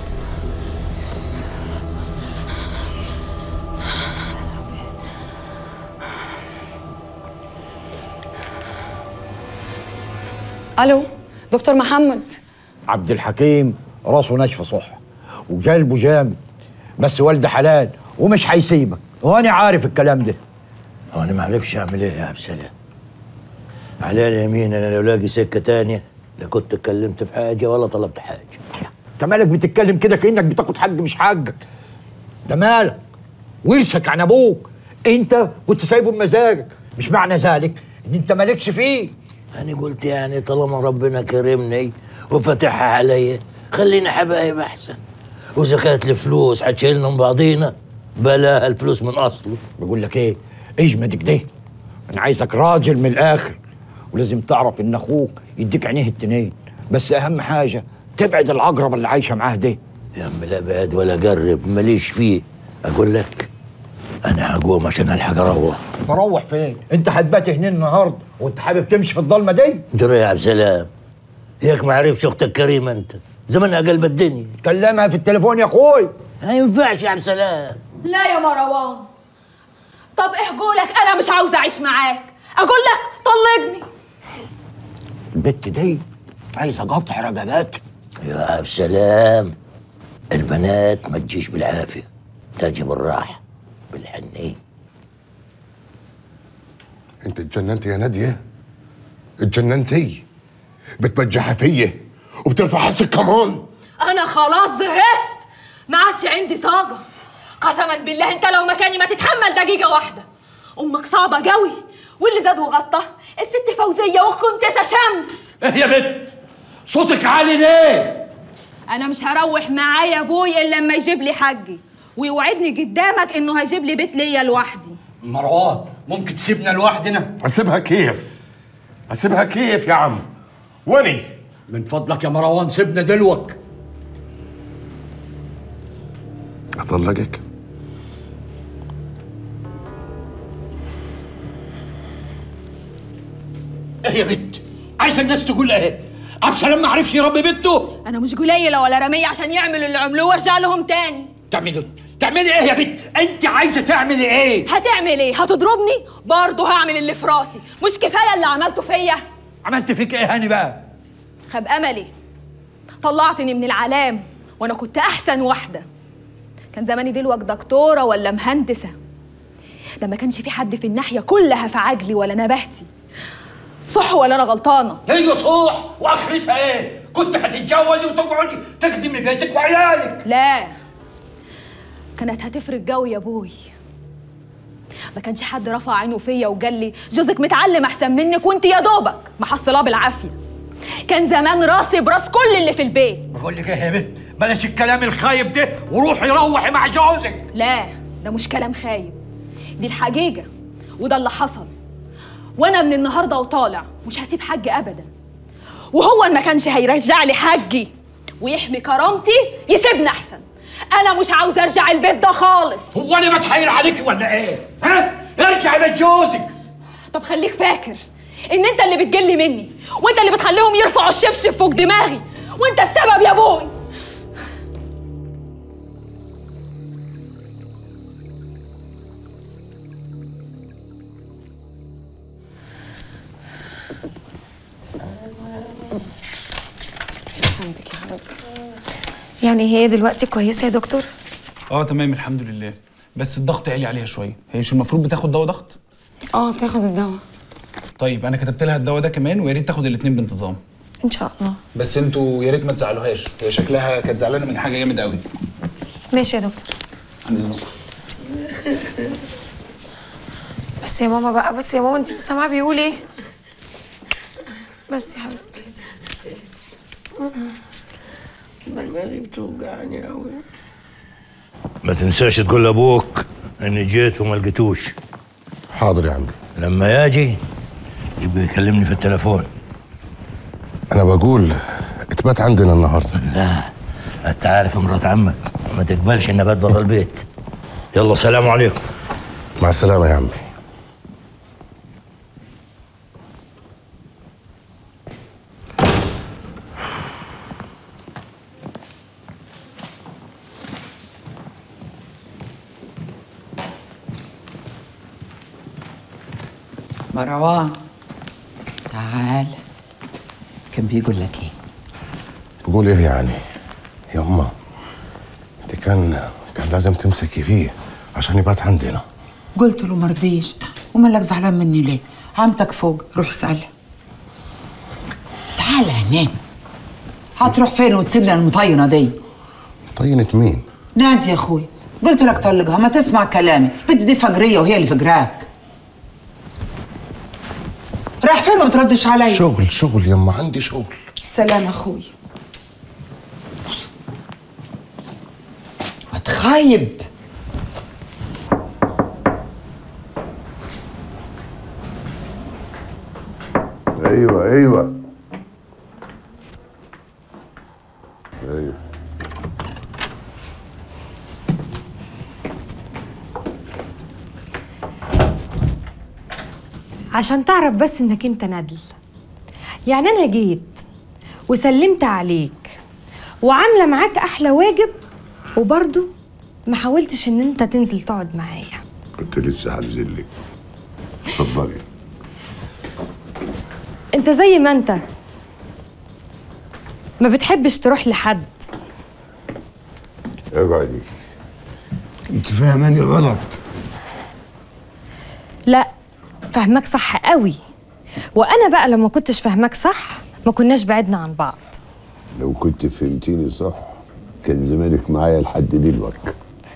الو دكتور محمد عبد الحكيم راسه ناشفه صح وجلبه جامد بس والده حلال ومش هيسيبك وانا عارف الكلام ده وانا ما اعرفش اعمل ايه يا عبد السلام على اليمين انا لو لاقي سكه تانية لا كنت اتكلمت في حاجه ولا طلبت حاجه انت مالك بتتكلم كده كانك بتاخد حق مش حقك ده مالك ورثك عن ابوك انت كنت سايبه بمزاجك مش معنى ذلك ان انت مالكش فيه انا قلت يعني طالما ربنا كرمني وفتحها عليا خلينا حبايب احسن واذا كانت الفلوس هتشيلنا من بعضينا بلاها الفلوس من اصله بقول لك ايه اجمد كده انا عايزك راجل من الاخر ولازم تعرف ان اخوك يديك عينيه التنين بس اهم حاجه تبعد العقرب اللي عايشه معاه ده يا عم لا بعد ولا قرب ماليش فيه اقول لك انا هقوم عشان الحق اروح تروح فين انت هتبات هنا النهارده وانت حابب تمشي في الضلمه دي جرى يا عبد السلام هيك ما عرفش اختك كريمه انت زمانها قلب الدنيا كلمها في التليفون يا اخوي ما ينفعش يا عبد السلام لا يا مروان طب ايه قولك انا مش عاوزه اعيش معاك اقول لك طلقني البت دي عايزه قطع رقبات يا عبد السلام البنات ما تجيش بالعافيه تجي بالراحه بالحنيه انت اتجننت يا ناديه اتجننتي بتبجحي فيا وبترفع حسك كمان انا خلاص زهقت ما عادش عندي طاقه قسما بالله انت لو مكاني ما تتحمل دقيقه واحده امك صعبه قوي واللي زاد وغطى الست فوزيه وكنتسه شمس ايه يا بنت صوتك عالي ليه انا مش هروح معايا ابوي الا لما يجيب لي حقي ويوعدني قدامك انه هيجيب لي بيت ليا لوحدي مروان ممكن تسيبنا لوحدنا اسيبها كيف اسيبها كيف يا عم وني من فضلك يا مروان سيبنا دلوك اطلقك ايه يا بنت عايزه الناس تقول ايه عبد السلام ما عرفش يربي بنته انا مش قليله ولا رميه عشان يعملوا اللي عملوه وارجع لهم تاني تعملي تعملي ايه يا بنت انت عايزه تعملي ايه هتعمل ايه هتضربني برضه هعمل اللي في راسي مش كفايه اللي عملته فيا عملت فيك ايه هاني بقى خاب املي طلعتني من العلام وانا كنت احسن واحده كان زماني دلوقتي دكتوره ولا مهندسه ده ما كانش في حد في الناحيه كلها في عجلي ولا نبهتي صح ولا انا غلطانه هي صح واخرتها ايه كنت هتتجوزي وتقعدي تخدمي بيتك وعيالك لا كانت هتفرق جو يا ابوي ما كانش حد رفع عينه فيا وقال لي جوزك متعلم احسن منك وانت يا دوبك محصلاه بالعافيه كان زمان راسي براس كل اللي في البيت بقول لك ايه يا بنت بلاش الكلام الخايب ده وروحي روحي مع جوزك لا ده مش كلام خايب دي الحقيقه وده اللي حصل وانا من النهارده وطالع مش هسيب حقي ابدا وهو إن ما كانش هيرجع لي حقي ويحمي كرامتي يسيبني احسن انا مش عاوزه ارجع البيت ده خالص هو انا بتحايل عليك ولا ايه ها ارجعي بيت جوزك طب خليك فاكر ان انت اللي بتجلي مني وانت اللي بتخليهم يرفعوا الشبشب فوق دماغي وانت السبب يا ابوي عندك يا حبيبتي يعني هي دلوقتي كويسه يا دكتور اه تمام الحمد لله بس الضغط عالي عليها شويه هي مش المفروض بتاخد دواء ضغط اه بتاخد الدواء طيب انا كتبت لها الدواء ده كمان ويا ريت تاخد الاثنين بانتظام ان شاء الله بس انتوا يا ريت ما تزعلوهاش هي شكلها كانت زعلانه من حاجه جامد قوي ماشي يا دكتور بس يا ماما بقى بس يا ماما انت مش سامعه بيقول ايه بس يا حبيبتي بس بتوجعني قوي ما تنساش تقول لابوك اني جيت وما لقيتوش حاضر يا عمي لما يجي يبقى يكلمني في التليفون انا بقول اتبات عندنا النهارده لا انت عارف مرات عمك ما تقبلش اني ابات برا البيت يلا سلام عليكم مع السلامه يا عمي مروان تعال كان بيقول لك ايه بقول ايه يعني يما انت كان كان لازم تمسكي فيه عشان يبات عندنا قلت له مرضيش ومالك زعلان مني ليه عمتك فوق روح اسألها تعال هنا هتروح فين وتسيب لي المطينة دي طينة مين نادي يا اخوي قلت لك طلقها ما تسمع كلامي بدي دي فقرية وهي اللي فقراك رايح فين وما بتردش علي شغل شغل يما عندي شغل سلام اخوي وتخايب ايوه ايوه ايوه عشان تعرف بس انك انت ندل يعني انا جيت وسلمت عليك وعامله معاك احلى واجب وبرضه ما حاولتش ان انت تنزل تقعد معايا كنت لسه هنزل لك اتفضلي انت زي ما انت ما بتحبش تروح لحد اقعدي انت فاهماني غلط لا فهمك صح قوي وانا بقى لما كنتش فهمك صح ما كناش بعدنا عن بعض لو كنت فهمتيني صح كان زمانك معايا لحد دلوقتي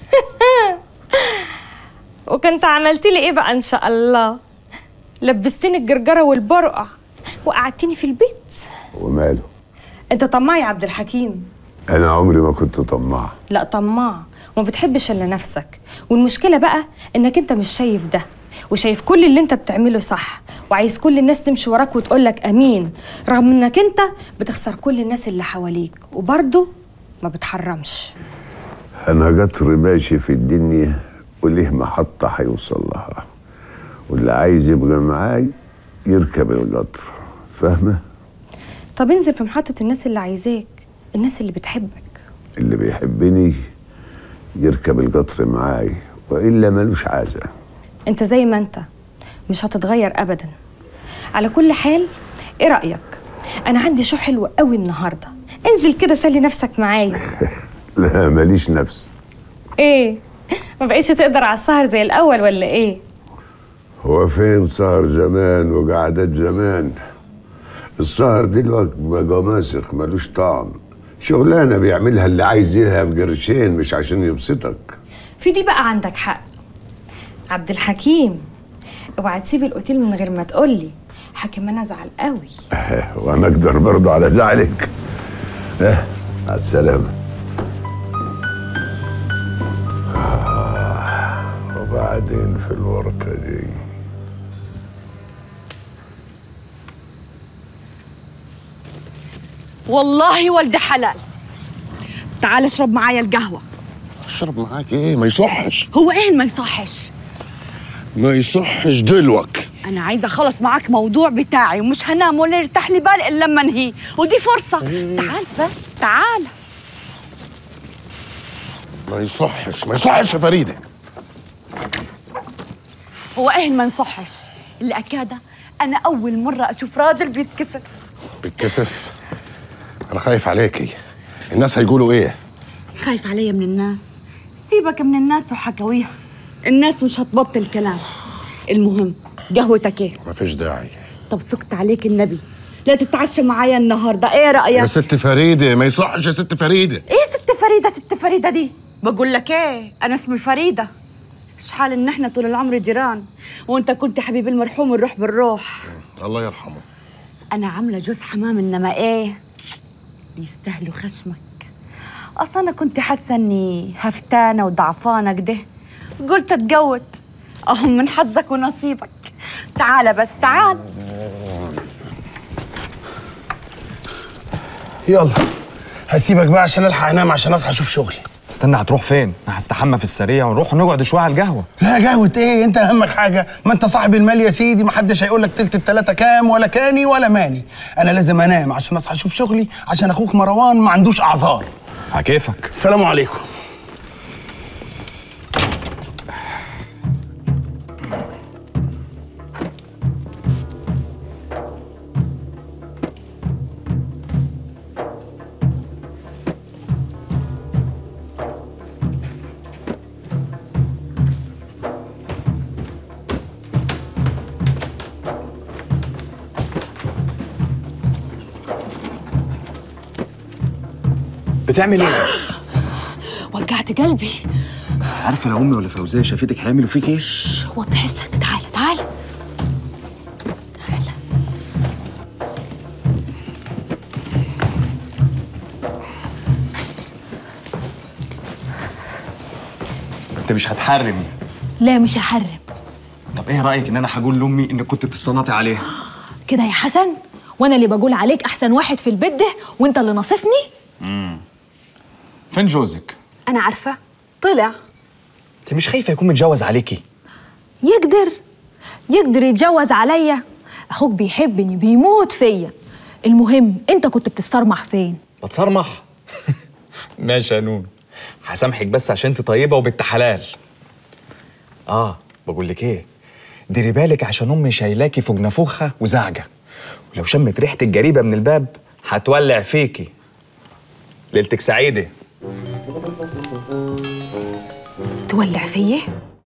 وكنت عملت لي ايه بقى ان شاء الله لبستني الجرجره والبرقع وقعدتني في البيت وماله انت طماع يا عبد الحكيم انا عمري ما كنت طماع لا طماع وما بتحبش الا نفسك والمشكله بقى انك انت مش شايف ده وشايف كل اللي انت بتعمله صح وعايز كل الناس تمشي وراك وتقول لك امين رغم انك انت بتخسر كل الناس اللي حواليك وبرضه ما بتحرمش انا قطر ماشي في الدنيا وليه محطة هيوصل لها واللي عايز يبقى معاي يركب القطر فاهمة؟ طب انزل في محطه الناس اللي عايزاك الناس اللي بتحبك اللي بيحبني يركب القطر معاي وإلا ملوش عازة انت زي ما انت مش هتتغير ابدا على كل حال ايه رايك انا عندي شو حلو قوي النهارده انزل كده سلي نفسك معايا لا ماليش نفس ايه ما بقيتش تقدر على السهر زي الاول ولا ايه هو فين سهر زمان وقعدات زمان السهر دلوقتي بقى ماسخ ملوش طعم شغلانة بيعملها اللي عايز يلها في قرشين مش عشان يبسطك في دي بقى عندك حق عبد الحكيم اوعى تسيب الاوتيل من غير ما تقولي حكيم انا ازعل قوي وانا اقدر برضه على زعلك اه مع السلامة آه وبعدين في الورطة دي والله ولد حلال تعال اشرب معايا القهوة اشرب معاك ايه ما يصحش هو ايه اللي ما يصحش ما يصحش دلوك انا عايزة اخلص معاك موضوع بتاعي ومش هنام ولا يرتاح لي بال الا لما انهيه ودي فرصة تعال بس تعال ما يصحش ما يصحش يا فريده هو ايه اللي ما يصحش اللي اكاده انا اول مرة اشوف راجل بيتكسر بالكسف انا خايف عليكي الناس هيقولوا ايه خايف عليا من الناس سيبك من الناس وحكاويها الناس مش هتبطل كلام المهم قهوتك ايه ما فيش داعي طب سكت عليك النبي لا تتعشى معايا النهارده ايه رايك يا ست فريده ما يصحش يا ست فريده ايه ست فريده ست فريده دي بقول لك ايه انا اسمي فريده شحال ان احنا طول العمر جيران وانت كنت حبيب المرحوم الروح بالروح الله يرحمه انا عامله جوز حمام انما ايه بيستاهلوا خشمك اصلا انا كنت حاسه اني هفتانه وضعفانه كده قلت اتجوز اهو من حظك ونصيبك تعال بس تعال يلا هسيبك بقى عشان الحق انام عشان اصحى اشوف شغلي استنى هتروح فين؟ انا هستحمى في السريع ونروح نقعد شويه على القهوه لا قهوة ايه انت اهمك حاجة ما انت صاحب المال يا سيدي ما حدش هيقول لك تلت التلاتة كام ولا كاني ولا ماني انا لازم انام عشان اصحى اشوف شغلي عشان اخوك مروان ما عندوش اعذار على كيفك السلام عليكم بتعمل ايه وجعت قلبي عارفه لو امي ولا فوزيه شافتك هيعملوا فيك ايه وطي حسك تعالى تعالى انت مش هتحرمي لا مش هحرم طب ايه رايك ان انا هقول لامي انك كنت بتصنطي عليها كده يا حسن وانا اللي بقول عليك احسن واحد في البيت ده وانت اللي ناصفني امم فين جوزك انا عارفه طلع انت مش خايفه يكون متجوز عليكي يقدر يقدر يتجوز عليا اخوك بيحبني بيموت فيا المهم انت كنت بتتصرمح فين بتصرمح ماشي يا نون هسامحك بس عشان انت طيبه وبنت حلال اه بقول لك ايه ديري بالك عشان امي شايلاكي فوق نافوخها وزعجه ولو شمت ريحه الجريبه من الباب هتولع فيكي ليلتك سعيده تولع فيا